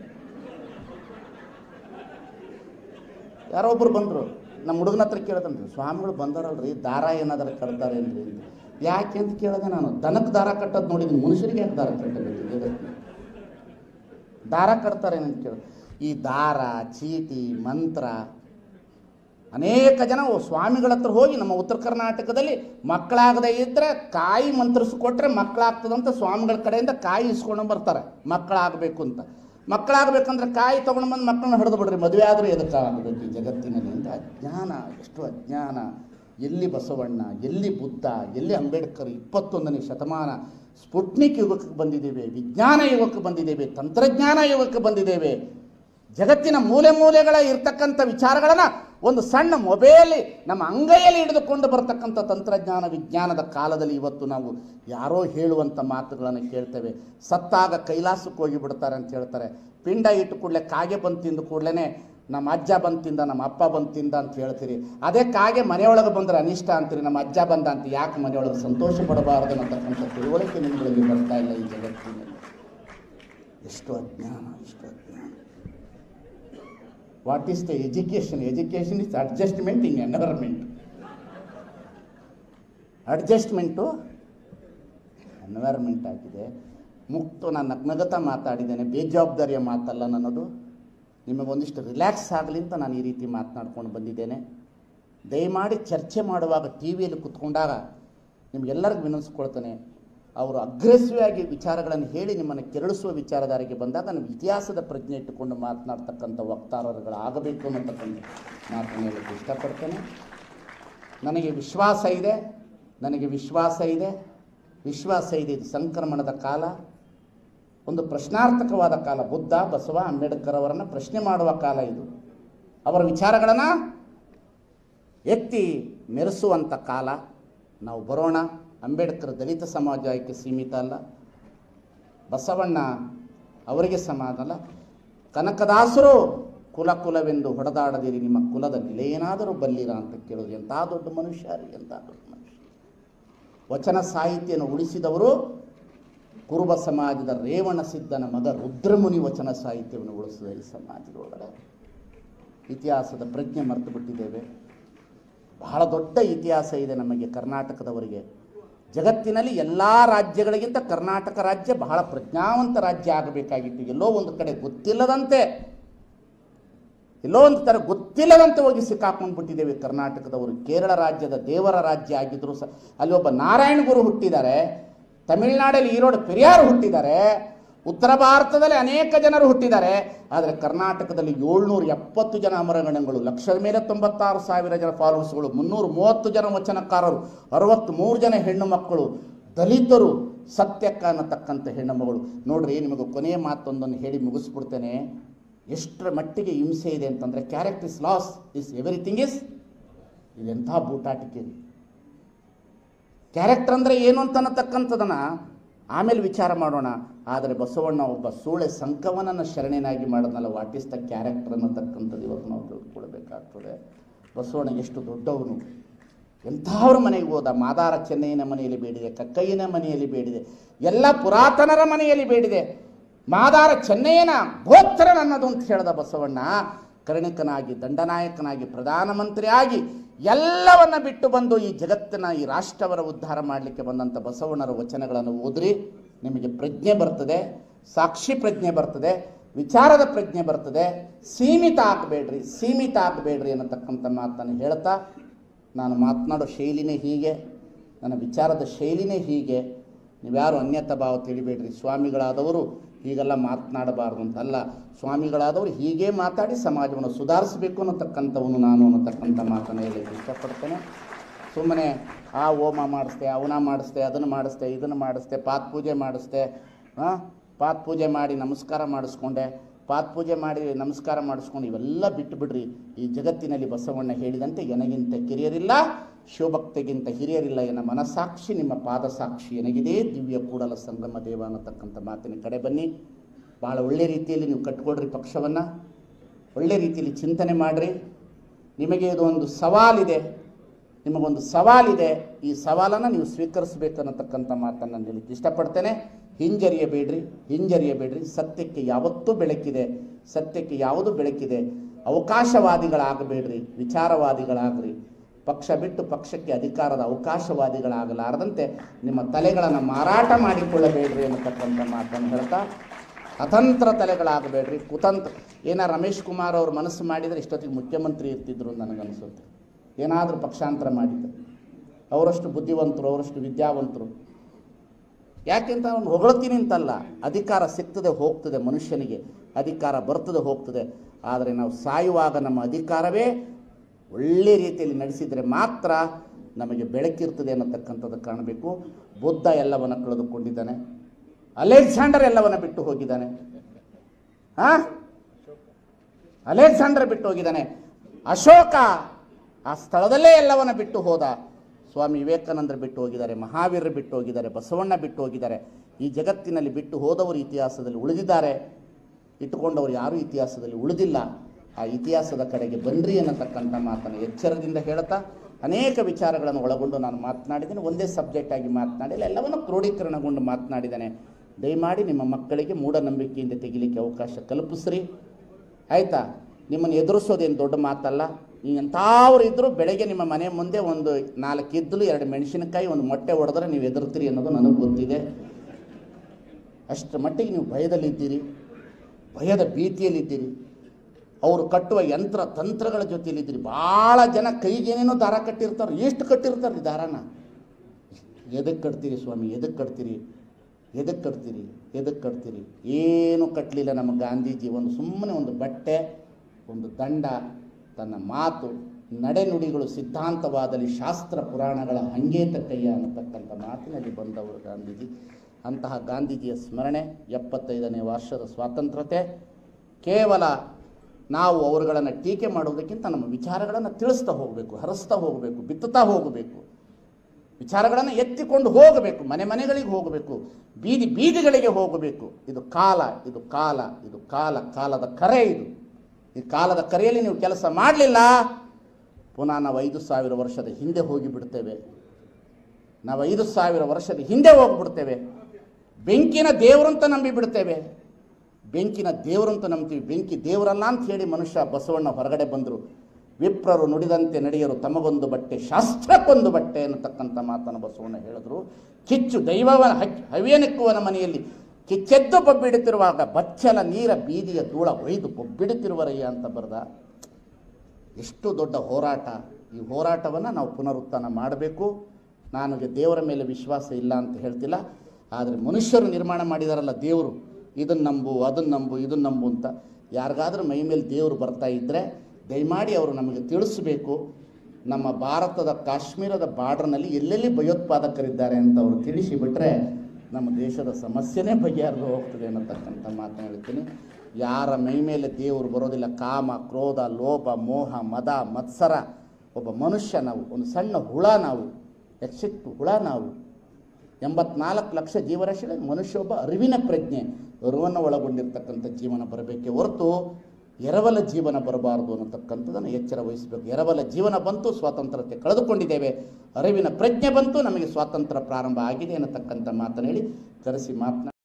ಯಾರೋ ಒಬ್ರು ಬಂದರು ನಮ್ಮ ಹುಡುಗನ ಹತ್ರ ಕೇಳ್ದನ್ರಿ ಸ್ವಾಮಿಗಳು ಬಂದಾರಲ್ರಿ ದಾರ ಏನಾದರೂ ಕಟ್ತಾರೇನ್ರಿ ಅಂತ. ಯಾಕೆ ಅಂತ ಕೇಳಿದೆ ನಾನು ದನಕ್ಕೆ ದಾರ ಕಟ್ಟೋದು ನೋಡಿದ್ದೀನಿ ಮನುಷ್ಯರಿಗೆ ಯಾಕೆ ದಾರ ಕಟ್ಟಬೇಕು ಜಗತ್ತಿನ ದಾರ ಕಟ್ತಾರೇನಂತ ಕೇಳಿದೆ ಈ ದಾರ ಚೀಟಿ ಮಂತ್ರ ಅನೇಕ ಜನ ಓ ಸ್ವಾಮಿಗಳ ಹತ್ರ ಹೋಗಿ ನಮ್ಮ ಉತ್ತರ ಕರ್ನಾಟಕದಲ್ಲಿ ಮಕ್ಕಳಾಗದೇ ಇದ್ದರೆ ಕಾಯಿ ಮಂತ್ರಿಸ್ಕೊಟ್ರೆ ಮಕ್ಕಳಾಗ್ತದಂತ ಸ್ವಾಮಿಗಳ ಕಡೆಯಿಂದ ಕಾಯಿ ಇಸ್ಕೊಂಡು ಬರ್ತಾರೆ ಮಕ್ಕಳಾಗಬೇಕು ಅಂತ ಮಕ್ಕಳಾಗಬೇಕಂದ್ರೆ ಕಾಯಿ ತೊಗೊಂಡು ಬಂದು ಮಕ್ಕಳನ್ನ ಹಿಡಿದು ಬಿಡ್ರಿ ಮದುವೆ ಆದರೂ ಎದಕ್ಕೆ ಆಗಬೇಕು ಈ ಜಗತ್ತಿನಲ್ಲಿ ಅಂತ ಅಜ್ಞಾನ ಎಷ್ಟು ಅಜ್ಞಾನ ಎಲ್ಲಿ ಬಸವಣ್ಣ ಎಲ್ಲಿ ಬುದ್ಧ ಎಲ್ಲಿ ಅಂಬೇಡ್ಕರ್ ಇಪ್ಪತ್ತೊಂದನೇ ಶತಮಾನ ಸ್ಪುಟ್ನಿಕ್ ಯುಗಕ್ಕೆ ಬಂದಿದ್ದೇವೆ ವಿಜ್ಞಾನ ಯುಗಕ್ಕೆ ಬಂದಿದ್ದೇವೆ ತಂತ್ರಜ್ಞಾನ ಯುಗಕ್ಕೆ ಬಂದಿದ್ದೇವೆ ಜಗತ್ತಿನ ಮೂಲೆ ಮೂಲೆಗಳ ಇರ್ತಕ್ಕಂಥ ವಿಚಾರಗಳನ್ನು ಒಂದು ಸಣ್ಣ ಮೊಬೈಲಿ ನಮ್ಮ ಅಂಗೈಯಲ್ಲಿ ಹಿಡಿದುಕೊಂಡು ಬರ್ತಕ್ಕಂಥ ತಂತ್ರಜ್ಞಾನ ವಿಜ್ಞಾನದ ಕಾಲದಲ್ಲಿ ಇವತ್ತು ನಾವು ಯಾರೋ ಹೇಳುವಂಥ ಮಾತುಗಳನ್ನು ಕೇಳ್ತೇವೆ ಸತ್ತಾಗ ಕೈಲಾಸಕ್ಕೆ ಹೋಗಿ ಬಿಡ್ತಾರೆ ಅಂತ ಹೇಳ್ತಾರೆ ಪಿಂಡ ಇಟ್ಟು ಕೂಡಲೇ ಕಾಗೆ ಬಂದು ತಿಂದು ಕೂಡಲೇ ನಮ್ಮ ಅಜ್ಜ ಬಂದು ತಿಂದ ನಮ್ಮ ಅಪ್ಪ ಬಂದು ತಿಂದ ಅಂತ ಹೇಳ್ತೀರಿ ಅದೇ ಕಾಗೆ ಮನೆಯೊಳಗೆ ಬಂದರೆ ಅನಿಷ್ಟ ಅಂತೀರಿ ನಮ್ಮ ಅಜ್ಜ ಬಂದ ಅಂತ ಯಾಕೆ ಮನೆಯೊಳಗೆ ಸಂತೋಷ ಪಡಬಾರದು ಅನ್ನತಕ್ಕಂಥ ತಿಳುವಳಿಕೆ ನಿಮ್ಮಗಳಿಗೆ ಬರ್ತಾ ಇಲ್ಲ ಈ ಜಗತ್ತಿನಲ್ಲಿ ಎಷ್ಟು ಅಜ್ಞಾನ ಎಷ್ಟು ಅಜ್ಞಾನ what is the education education is adjustment in environment adjustment environment ಆಗಿದೆ ಮುಕ್ತ ನಾನು ನಗ್ನಗತ ಮಾತಾಡಿದ್ದೇನೆ ಬೇಜವಾಬ್ದಾರಿಯ ಮಾತಲ್ಲ ನನ್ನದು ನಿಮಗೊಂದಿಷ್ಟು ರಿಲ್ಯಾಕ್ಸ್ ಆಗಲಿ ಅಂತ ನಾನು ಈ ರೀತಿ ಮಾತನಾಡ್ಕೊಂಡು ಬಂದಿದ್ದೇನೆ ದಯಮಾಡಿ ಚರ್ಚೆ ಮಾಡುವಾಗ ಟಿ ವಿಯಲ್ಲಿ ಕುತ್ಕೊಂಡಾಗ ನಿಮಗೆಲ್ಲರಿಗೂ ವಿನಂತಿಸ್ಕೊಳ್ತೇನೆ ಅವರು ಅಗ್ರೆಸಿವ್ ಆಗಿ ವಿಚಾರಗಳನ್ನು ಹೇಳಿ ನಿಮ್ಮನ್ನು ಕೆರಳಿಸುವ ವಿಚಾರಧಾರೆಗೆ ಬಂದಾಗ ನಾವು ಇತಿಹಾಸದ ಪ್ರಜ್ಞೆ ಇಟ್ಟುಕೊಂಡು ಮಾತನಾಡ್ತಕ್ಕಂಥ ವಕ್ತಾರರುಗಳಾಗಬೇಕು ಅನ್ನತಕ್ಕಂಥ ಮಾತನ್ನು ಹೇಳಕ್ಕೆ ಇಷ್ಟಪಡ್ತೇನೆ ನನಗೆ ವಿಶ್ವಾಸ ಇದೆ ನನಗೆ ವಿಶ್ವಾಸ ಇದೆ ವಿಶ್ವಾಸ ಇದೆ ಇದು ಸಂಕ್ರಮಣದ ಕಾಲ ಒಂದು ಪ್ರಶ್ನಾರ್ಥಕವಾದ ಕಾಲ ಬುದ್ಧ ಬಸವ ಅಂಬೇಡ್ಕರ್ ಅವರನ್ನು ಪ್ರಶ್ನೆ ಮಾಡುವ ಕಾಲ ಇದು ಅವರ ವಿಚಾರಗಳನ್ನು ಎತ್ತಿ ಮೆರೆಸುವಂಥ ಕಾಲ ನಾವು ಬರೋಣ ಅಂಬೇಡ್ಕರ್ ದಲಿತ ಸಮಾಜಕ್ಕೆ ಸೀಮಿತ ಅಲ್ಲ ಬಸವಣ್ಣ ಅವರಿಗೆ ಸಮಾನ ಅಲ್ಲ ಕನಕದಾಸರು ಕುಲ ಕುಲವೆಂದು ಹೊಡೆದಾಡದಿರಿ ನಿಮ್ಮ ಕುಲದ ನೆಲೆಯೇನಾದರೂ ಬಲ್ಲಿರ ಅಂತ ಕೇಳೋದು ಎಂಥ ದೊಡ್ಡ ಮನುಷ್ಯ ರೀ ಎಂಥ ದೊಡ್ಡ ಮನುಷ್ಯ ವಚನ ಸಾಹಿತ್ಯವನ್ನು ಉಳಿಸಿದವರು ಕುರುಬ ಸಮಾಜದ ರೇವಣ ಸಿದ್ಧನ ಮಗ ರುದ್ರಮುನಿ ವಚನ ಸಾಹಿತ್ಯವನ್ನು ಉಳಿಸಿದ ಈ ಸಮಾಜದ ಒಳಗಡೆ ಇತಿಹಾಸದ ಪ್ರಜ್ಞೆ ಮರೆತು ಬಿಟ್ಟಿದ್ದೇವೆ ಬಹಳ ದೊಡ್ಡ ಇತಿಹಾಸ ಇದೆ ನಮಗೆ ಕರ್ನಾಟಕದವರಿಗೆ ಜಗತ್ತಿನಲ್ಲಿ ಎಲ್ಲ ರಾಜ್ಯಗಳಿಗಿಂತ ಕರ್ನಾಟಕ ರಾಜ್ಯ ಬಹಳ ಪ್ರಜ್ಞಾವಂತ ರಾಜ್ಯ ಆಗಬೇಕಾಗಿತ್ತು ಎಲ್ಲೋ ಒಂದು ಕಡೆ ಗೊತ್ತಿಲ್ಲದಂತೆ ಎಲ್ಲೋ ಒಂದು ಥರ ಗೊತ್ತಿಲ್ಲದಂತೆ ಹೋಗಿ ಸಿಕ್ಕಾಕೊಂಡು ಬಿಟ್ಟಿದ್ದೇವೆ ಕರ್ನಾಟಕದವರು ಕೇರಳ ರಾಜ್ಯದ ದೇವರ ರಾಜ್ಯ ಆಗಿದ್ದರೂ ಸಹ ಅಲ್ಲಿ ಒಬ್ಬ ನಾರಾಯಣ ಗುರು ಹುಟ್ಟಿದ್ದಾರೆ ತಮಿಳುನಾಡಲ್ಲಿ ಈರೋಡು ಪೆರಿಯಾರು ಹುಟ್ಟಿದ್ದಾರೆ ಉತ್ತರ ಭಾರತದಲ್ಲಿ ಅನೇಕ ಜನರು ಹುಟ್ಟಿದ್ದಾರೆ ಆದರೆ ಕರ್ನಾಟಕದಲ್ಲಿ ಏಳ್ನೂರ ಎಪ್ಪತ್ತು ಜನ ಅಮರಗಣಗಳು ಲಕ್ಷದ ಮೇಲೆ ತೊಂಬತ್ತಾರು ಸಾವಿರ ಜನ ಫಾಲೋವರ್ಸ್ಗಳು ಮುನ್ನೂರ ಮೂವತ್ತು ಜನ ವಚನಕಾರರು ಅರವತ್ತ್ಮೂರು ಜನ ಹೆಣ್ಣು ಮಕ್ಕಳು ದಲಿತರು ಸತ್ಯಕ್ಕ ಅನ್ನತಕ್ಕಂಥ ಹೆಣ್ಣು ಮಗಳು ನೋಡ್ರಿ ನಿಮಗೆ ಕೊನೆಯ ಮಾತೊಂದನ್ನು ಹೇಳಿ ಮುಗಿಸ್ಬಿಡ್ತೇನೆ ಎಷ್ಟರ ಮಟ್ಟಿಗೆ ಹಿಂಸೆ ಇದೆ ಅಂತಂದರೆ character is lost is everything is ಇದೆಂಥ ಬೂಟಾಟಿಕೆ ರೀ ಕ್ಯಾರೆಕ್ಟರ್ ಅಂದರೆ ಏನು ಅಂತ ಅನ್ನತಕ್ಕಂಥದನ್ನ ಆಮೇಲೆ ವಿಚಾರ ಮಾಡೋಣ ಆದರೆ ಬಸವಣ್ಣ ಒಬ್ಬ ಸೂಳೆ ಸಂಕವನನ್ನು ಶರಣೆನಾಗಿ ಮಾಡೋದಲ್ಲ ವಾಟ್ ಇಸ್ ದ ಕ್ಯಾರೆಕ್ಟರ್ ಅನ್ನತಕ್ಕಂಥದ್ದು ಇವತ್ತು ನಾವು ತಿಳ್ಕೊಳ್ಬೇಕಾಗ್ತದೆ ಬಸವಣ್ಣ ಎಷ್ಟು ದೊಡ್ಡವನು ಎಂಥವ್ರ ಮನೆಗೆ ಹೋದ ಮಾದಾರ ಚೆನ್ನೈನ ಮನೆಯಲ್ಲಿ ಬೇಡಿದೆ ಕಕ್ಕಯ್ಯನ ಮನೆಯಲ್ಲಿ ಬೇಡಿದೆ ಎಲ್ಲ ಪುರಾತನರ ಮನೆಯಲ್ಲಿ ಬೇಡಿದೆ ಮಾದಾರ ಚೆನ್ನಯ್ಯನ ಗೋತ್ರ ನನ್ನದು ಅಂತ ಹೇಳ್ದ ಬಸವಣ್ಣ ಕರ್ಣಿಕನಾಗಿ ದಂಡನಾಯಕನಾಗಿ ಪ್ರಧಾನಮಂತ್ರಿಯಾಗಿ ಎಲ್ಲವನ್ನ ಬಿಟ್ಟು ಬಂದು ಈ ಜಗತ್ತಿನ ಈ ರಾಷ್ಟ್ರವರ ಉದ್ಧಾರ ಮಾಡಲಿಕ್ಕೆ ಬಂದಂಥ ಬಸವಣ್ಣರ ವಚನಗಳನ್ನು ಓದ್ರಿ ನಿಮಗೆ ಪ್ರಜ್ಞೆ ಬರ್ತದೆ ಸಾಕ್ಷಿ ಪ್ರಜ್ಞೆ ಬರ್ತದೆ ವಿಚಾರದ ಪ್ರಜ್ಞೆ ಬರ್ತದೆ ಸೀಮಿತ ಆಗಬೇಡ್ರಿ ಸೀಮಿತ ಆಗಬೇಡ್ರಿ ಅನ್ನತಕ್ಕಂಥ ಮಾತನ್ನು ಹೇಳ್ತಾ ನಾನು ಮಾತನಾಡೋ ಶೈಲಿನೇ ಹೀಗೆ ನನ್ನ ವಿಚಾರದ ಶೈಲಿನೇ ಹೀಗೆ ನೀವ್ಯಾರು ಅನ್ಯತಾ ಭಾವ ತಿಳಿಬೇಡ್ರಿ ಸ್ವಾಮಿಗಳಾದವರು ಹೀಗೆಲ್ಲ ಮಾತನಾಡಬಾರ್ದು ಅಂತಲ್ಲ ಸ್ವಾಮಿಗಳಾದವರು ಹೀಗೆ ಮಾತಾಡಿ ಸಮಾಜವನ್ನು ಸುಧಾರಿಸಬೇಕು ಅನ್ನತಕ್ಕಂಥವನು ನಾನು ಅನ್ನತಕ್ಕಂಥ ಮಾತನ್ನು ಹೇಳಲಿಕ್ಕೆ ಇಷ್ಟಪಡ್ತೇನೆ ಸುಮ್ಮನೆ ಆ ಹೋಮ ಮಾಡಿಸ್ದೆ ಅವನ ಮಾಡಿಸ್ದೆ ಅದನ್ನು ಮಾಡಿಸ್ದೆ ಇದನ್ನು ಮಾಡಿಸ್ದೆ ಪಾತ್ ಪೂಜೆ ಮಾಡಿಸ್ದೆ ಹಾಂ ಪಾತ್ ಪೂಜೆ ಮಾಡಿ ನಮಸ್ಕಾರ ಮಾಡಿಸ್ಕೊಂಡೆ ಪಾತ್ ಪೂಜೆ ಮಾಡಿ ನಮಸ್ಕಾರ ಮಾಡಿಸ್ಕೊಂಡು ಇವೆಲ್ಲ ಬಿಟ್ಟು ಬಿಡ್ರಿ ಈ ಜಗತ್ತಿನಲ್ಲಿ ಬಸವಣ್ಣ ಹೇಳಿದಂತೆ ಎನಗಿಂತ ಕಿರಿಯರಿಲ್ಲ ಶಿವಭಕ್ತಿಗಿಂತ ಹಿರಿಯರಿಲ್ಲ ಎನ್ನ ಮನಸ್ಸಾಕ್ಷಿ ನಿಮ್ಮ ಪಾದ ಸಾಕ್ಷಿ ಎನಗಿದೆ ದಿವ್ಯ ಕೂಡಲ ಸಂಗಮ ದೇವ ಅನ್ನತಕ್ಕಂಥ ಮಾತಿನ ಕಡೆ ಬನ್ನಿ ಭಾಳ ಒಳ್ಳೆ ರೀತಿಯಲ್ಲಿ ನೀವು ಕಟ್ಕೊಡ್ರಿ ಪಕ್ಷವನ್ನು ಒಳ್ಳೆ ರೀತಿಯಲ್ಲಿ ಚಿಂತನೆ ಮಾಡಿರಿ ನಿಮಗೆ ಇದು ಒಂದು ಸವಾಲಿದೆ ನಿಮಗೊಂದು ಸವಾಲಿದೆ ಈ ಸವಾಲನ್ನು ನೀವು ಸ್ವೀಕರಿಸಬೇಕು ಅನ್ನತಕ್ಕಂಥ ಮಾತನ್ನು ನಾನು ಹೇಳಲಿಕ್ಕೆ ಇಷ್ಟಪಡ್ತೇನೆ ಹಿಂಜರಿಯಬೇಡ್ರಿ ಹಿಂಜರಿಯಬೇಡ್ರಿ ಸತ್ಯಕ್ಕೆ ಯಾವತ್ತೂ ಬೆಳಕಿದೆ ಸತ್ಯಕ್ಕೆ ಯಾವುದು ಬೆಳಕಿದೆ ಅವಕಾಶವಾದಿಗಳಾಗಬೇಡ್ರಿ ವಿಚಾರವಾದಿಗಳಾಗ್ರಿ ಪಕ್ಷ ಬಿಟ್ಟು ಪಕ್ಷಕ್ಕೆ ಅಧಿಕಾರದ ಅವಕಾಶವಾದಿಗಳಾಗಲಾರದಂತೆ ನಿಮ್ಮ ತಲೆಗಳನ್ನು ಮಾರಾಟ ಮಾಡಿಕೊಳ್ಳಬೇಡ್ರಿ ಅನ್ನತಕ್ಕಂಥ ಮಾತನ್ನು ಹೇಳ್ತಾ ಅತಂತ್ರ ತಲೆಗಳಾಗಬೇಡ್ರಿ ಕುತಂತ್ರ ಏನ ರಮೇಶ್ ಕುಮಾರ್ ಅವ್ರು ಮನಸ್ಸು ಮಾಡಿದರೆ ಇಷ್ಟೊತ್ತಿಗೆ ಮುಖ್ಯಮಂತ್ರಿ ಇರ್ತಿದ್ರು ಅಂತ ನನಗನ್ಸುತ್ತೆ ಏನಾದರೂ ಪಕ್ಷಾಂತರ ಮಾಡಿದ್ದೆ ಅವರಷ್ಟು ಬುದ್ಧಿವಂತರು ಅವರಷ್ಟು ವಿದ್ಯಾವಂತರು ಯಾಕೆಂತ ಅವ್ನು ಹೊಗಳ್ತೀನಿ ಅಂತಲ್ಲ ಅಧಿಕಾರ ಸಿಗ್ತದೆ ಹೋಗ್ತದೆ ಮನುಷ್ಯನಿಗೆ ಅಧಿಕಾರ ಬರ್ತದೆ ಹೋಗ್ತದೆ ಆದರೆ ನಾವು ಸಾಯುವಾಗ ನಮ್ಮ ಅಧಿಕಾರವೇ ಒಳ್ಳೆ ರೀತಿಯಲ್ಲಿ ನಡೆಸಿದರೆ ಮಾತ್ರ ನಮಗೆ ಬೆಳಕಿರ್ತದೆ ಅನ್ನತಕ್ಕಂಥದ್ದು ಕಾಣಬೇಕು ಬುದ್ಧ ಎಲ್ಲವನ್ನು ಕಳೆದುಕೊಂಡಿದ್ದಾನೆ ಅಲೆಕ್ಸಾಂಡರ್ ಎಲ್ಲವನ್ನ ಬಿಟ್ಟು ಹೋಗಿದ್ದಾನೆ ಆ ಅಲೆಕ್ಸಾಂಡರ್ ಬಿಟ್ಟು ಹೋಗಿದ್ದಾನೆ ಅಶೋಕ ಆ ಸ್ಥಳದಲ್ಲೇ ಎಲ್ಲವನ್ನ ಬಿಟ್ಟು ಹೋದ ಸ್ವಾಮಿ ವಿವೇಕಾನಂದರು ಬಿಟ್ಟು ಹೋಗಿದ್ದಾರೆ ಮಹಾವೀರರು ಬಿಟ್ಟು ಹೋಗಿದ್ದಾರೆ ಬಸವಣ್ಣ ಬಿಟ್ಟು ಹೋಗಿದ್ದಾರೆ ಈ ಜಗತ್ತಿನಲ್ಲಿ ಬಿಟ್ಟು ಹೋದವರು ಇತಿಹಾಸದಲ್ಲಿ ಉಳಿದಿದ್ದಾರೆ ಇಟ್ಟುಕೊಂಡವರು ಯಾರೂ ಇತಿಹಾಸದಲ್ಲಿ ಉಳಿದಿಲ್ಲ ಆ ಇತಿಹಾಸದ ಕಡೆಗೆ ಬನ್ರಿ ಅನ್ನತಕ್ಕಂಥ ಮಾತನ್ನು ಎಚ್ಚರದಿಂದ ಹೇಳ್ತಾ ಅನೇಕ ವಿಚಾರಗಳನ್ನು ಒಳಗೊಂಡು ನಾನು ಮಾತನಾಡಿದ್ದೇನೆ ಒಂದೇ ಸಬ್ಜೆಕ್ಟ್ ಆಗಿ ಮಾತನಾಡಿಲ್ಲ ಎಲ್ಲವನ್ನು ಕ್ರೋಢೀಕರಣಗೊಂಡು ಮಾತನಾಡಿದ್ದೇನೆ ದಯಮಾಡಿ ನಿಮ್ಮ ಮಕ್ಕಳಿಗೆ ಮೂಢನಂಬಿಕೆಯಿಂದ ತೆಗಿಲಿಕ್ಕೆ ಅವಕಾಶ ಕಲ್ಪಿಸ್ರಿ ಆಯಿತಾ ನಿಮ್ಮನ್ನು ಎದುರಿಸೋದೇನು ದೊಡ್ಡ ಮಾತಲ್ಲ ನೀವು ಎಂಥವ್ರು ಇದ್ದರೂ ಬೆಳಗ್ಗೆ ನಿಮ್ಮ ಮನೆ ಮುಂದೆ ಒಂದು ನಾಲ್ಕು ಇದ್ದಲು ಎರಡು ಮೆಣಸಿನಕಾಯಿ ಒಂದು ಮೊಟ್ಟೆ ಹೊಡೆದ್ರೆ ನೀವು ಎದುರ್ತೀರಿ ಅನ್ನೋದು ನನಗೆ ಗೊತ್ತಿದೆ ಅಷ್ಟರ ಮಟ್ಟಿಗೆ ನೀವು ಭಯದಲ್ಲಿದ್ದೀರಿ ಭಯದ ಭೀತಿಯಲ್ಲಿದ್ದೀರಿ ಅವರು ಕಟ್ಟುವ ಯಂತ್ರ ತಂತ್ರಗಳ ಜೊತೆಯಲ್ಲಿದ್ದೀರಿ ಭಾಳ ಜನ ಕೈಗೇನೇನೋ ದಾರ ಕಟ್ಟಿರ್ತಾರೆ ಎಷ್ಟು ಕಟ್ಟಿರ್ತಾರೆ ದಾರನ ಎದಕ್ಕೆ ಕಟ್ತೀರಿ ಸ್ವಾಮಿ ಎದಕ್ಕೆ ಕಟ್ತೀರಿ ಎದಕ್ಕೆ ಕಟ್ತೀರಿ ಎದಕ್ಕೆ ಕಟ್ತೀರಿ ಏನು ಕಟ್ಟಲಿಲ್ಲ ನಮ್ಮ ಗಾಂಧೀಜಿ ಒಂದು ಸುಮ್ಮನೆ ಒಂದು ಬಟ್ಟೆ ಒಂದು ದಂಡ ತನ್ನ ಮಾತು ನಡೆನುಡಿಗಳು ಸಿದ್ಧಾಂತವಾದಲ್ಲಿ ಶಾಸ್ತ್ರ ಪುರಾಣಗಳ ಹಂಗೇತ ಕೈಯ ಅನ್ನತಕ್ಕಂಥ ಮಾತಿನಲ್ಲಿ ಬಂದವರು ಗಾಂಧೀಜಿ ಅಂತಹ ಗಾಂಧೀಜಿಯ ಸ್ಮರಣೆ ಎಪ್ಪತ್ತೈದನೇ ವರ್ಷದ ಸ್ವಾತಂತ್ರ್ಯತೆ ಕೇವಲ ನಾವು ಅವರುಗಳನ್ನು ಟೀಕೆ ಮಾಡುವುದಕ್ಕಿಂತ ನಮ್ಮ ವಿಚಾರಗಳನ್ನು ತಿಳಿಸ್ತಾ ಹೋಗಬೇಕು ಹರಿಸ್ತಾ ಹೋಗಬೇಕು ಬಿತ್ತುತ್ತಾ ಹೋಗಬೇಕು ವಿಚಾರಗಳನ್ನು ಎತ್ತಿಕೊಂಡು ಹೋಗಬೇಕು ಮನೆ ಮನೆಗಳಿಗೆ ಹೋಗಬೇಕು ಬೀದಿ ಬೀದಿಗಳಿಗೆ ಹೋಗಬೇಕು ಇದು ಕಾಲ ಇದು ಕಾಲ ಇದು ಕಾಲ ಕಾಲದ ಕರೆ ಇದು ಈ ಕಾಲದ ಕರೆಯಲ್ಲಿ ನೀವು ಕೆಲಸ ಮಾಡಲಿಲ್ಲ ಪುನಃ ನಾವು ಐದು ಸಾವಿರ ವರ್ಷದ ಹಿಂದೆ ಹೋಗಿ ಬಿಡ್ತೇವೆ ನಾವು ಐದು ಸಾವಿರ ವರ್ಷದ ಹಿಂದೆ ಹೋಗ್ಬಿಡ್ತೇವೆ ಬೆಂಕಿನ ದೇವರಂತ ನಂಬಿ ಬಿಡ್ತೇವೆ ಬೆಂಕಿನ ದೇವರಂತ ನಂಬ್ತೀವಿ ಬೆಂಕಿ ದೇವರಲ್ಲ ಅಂತ ಹೇಳಿ ಮನುಷ್ಯ ಬಸವಣ್ಣ ಹೊರಗಡೆ ಬಂದರು ವಿಪ್ರರು ನುಡಿದಂತೆ ನಡೆಯರು ತಮಗೊಂದು ಬಟ್ಟೆ ಶಾಸ್ತ್ರಕ್ಕೊಂದು ಬಟ್ಟೆ ಅನ್ನತಕ್ಕಂಥ ಮಾತನ್ನು ಬಸವಣ್ಣ ಹೇಳಿದ್ರು ಕಿಚ್ಚು ದೈವವನ ಹಚ್ ಹವ್ಯನಿಕ್ಕುವನ ಮನೆಯಲ್ಲಿ ಕಿಚ್ಚೆದ್ದು ಬೊಬ್ಬಿಡುತ್ತಿರುವಾಗ ಬಚ್ಚಲ ನೀರ ಬೀದಿಯ ಧೂಳ ಒಯ್ದು ಬೊಬ್ಬಿಡುತ್ತಿರುವರಯ್ಯ ಅಂತ ಬರೆದ ಎಷ್ಟು ದೊಡ್ಡ ಹೋರಾಟ ಈ ಹೋರಾಟವನ್ನು ನಾವು ಪುನರುತ್ಥಾನ ಮಾಡಬೇಕು ನನಗೆ ದೇವರ ಮೇಲೆ ವಿಶ್ವಾಸ ಇಲ್ಲ ಅಂತ ಹೇಳ್ತಿಲ್ಲ ಆದರೆ ಮನುಷ್ಯರು ನಿರ್ಮಾಣ ಮಾಡಿದಾರಲ್ಲ ದೇವರು ಇದನ್ನು ನಂಬು ಅದನ್ನು ನಂಬು ಇದನ್ನು ನಂಬು ಅಂತ ಯಾರಿಗಾದ್ರೂ ಮೈ ಮೇಲೆ ದೇವರು ಬರ್ತಾ ಇದ್ದರೆ ದಯಮಾಡಿ ಅವರು ನಮಗೆ ತಿಳಿಸಬೇಕು ನಮ್ಮ ಭಾರತದ ಕಾಶ್ಮೀರದ ಬಾರ್ಡರ್ನಲ್ಲಿ ಎಲ್ಲೆಲ್ಲಿ ಭಯೋತ್ಪಾದಕರಿದ್ದಾರೆ ಅಂತ ಅವರು ತಿಳಿಸಿಬಿಟ್ರೆ ನಮ್ಮ ದೇಶದ ಸಮಸ್ಯೆನೇ ಬಗೆಹರಿದು ಹೋಗ್ತದೆ ಅನ್ನತಕ್ಕಂಥ ಮಾತನ್ನ ಹೇಳ್ತೀನಿ ಯಾರ ಮೈ ಮೇಲೆ ದೇವರು ಬರೋದಿಲ್ಲ ಕಾಮ ಕ್ರೋಧ ಲೋಭ ಮೋಹ ಮದ ಮತ್ಸರ ಒಬ್ಬ ಮನುಷ್ಯ ನಾವು ಒಂದು ಸಣ್ಣ ಹುಳ ನಾವು ಎಚ್ಚೆತ್ತು ಹುಳ ನಾವು ಎಂಬತ್ನಾಲ್ಕು ಲಕ್ಷ ಜೀವರಾಶಿಗಳಲ್ಲಿ ಮನುಷ್ಯ ಒಬ್ಬ ಅರಿವಿನ ಪ್ರಜ್ಞೆ ಅರಿವನ್ನು ಒಳಗೊಂಡಿರ್ತಕ್ಕಂಥ ಜೀವನ ಬರಬೇಕೇ ಹೊರತು ಎರವಲ ಜೀವನ ಬರಬಾರದು ಅನ್ನತಕ್ಕಂಥದ್ದನ್ನು ಎಚ್ಚರ ವಹಿಸಬೇಕು ಎರವಲ ಜೀವನ ಬಂತು ಸ್ವಾತಂತ್ರ್ಯತೆ ಕಳೆದುಕೊಂಡಿದ್ದೇವೆ ಅರಿವಿನ ಪ್ರಜ್ಞೆ ಬಂತು ನಮಗೆ ಸ್ವಾತಂತ್ರ್ಯ ಪ್ರಾರಂಭ ಆಗಿದೆ ಅನ್ನತಕ್ಕಂಥ ಮಾತನ್ನು ಹೇಳಿ ಕರೆಸಿ ಮಾತನಾಡಿ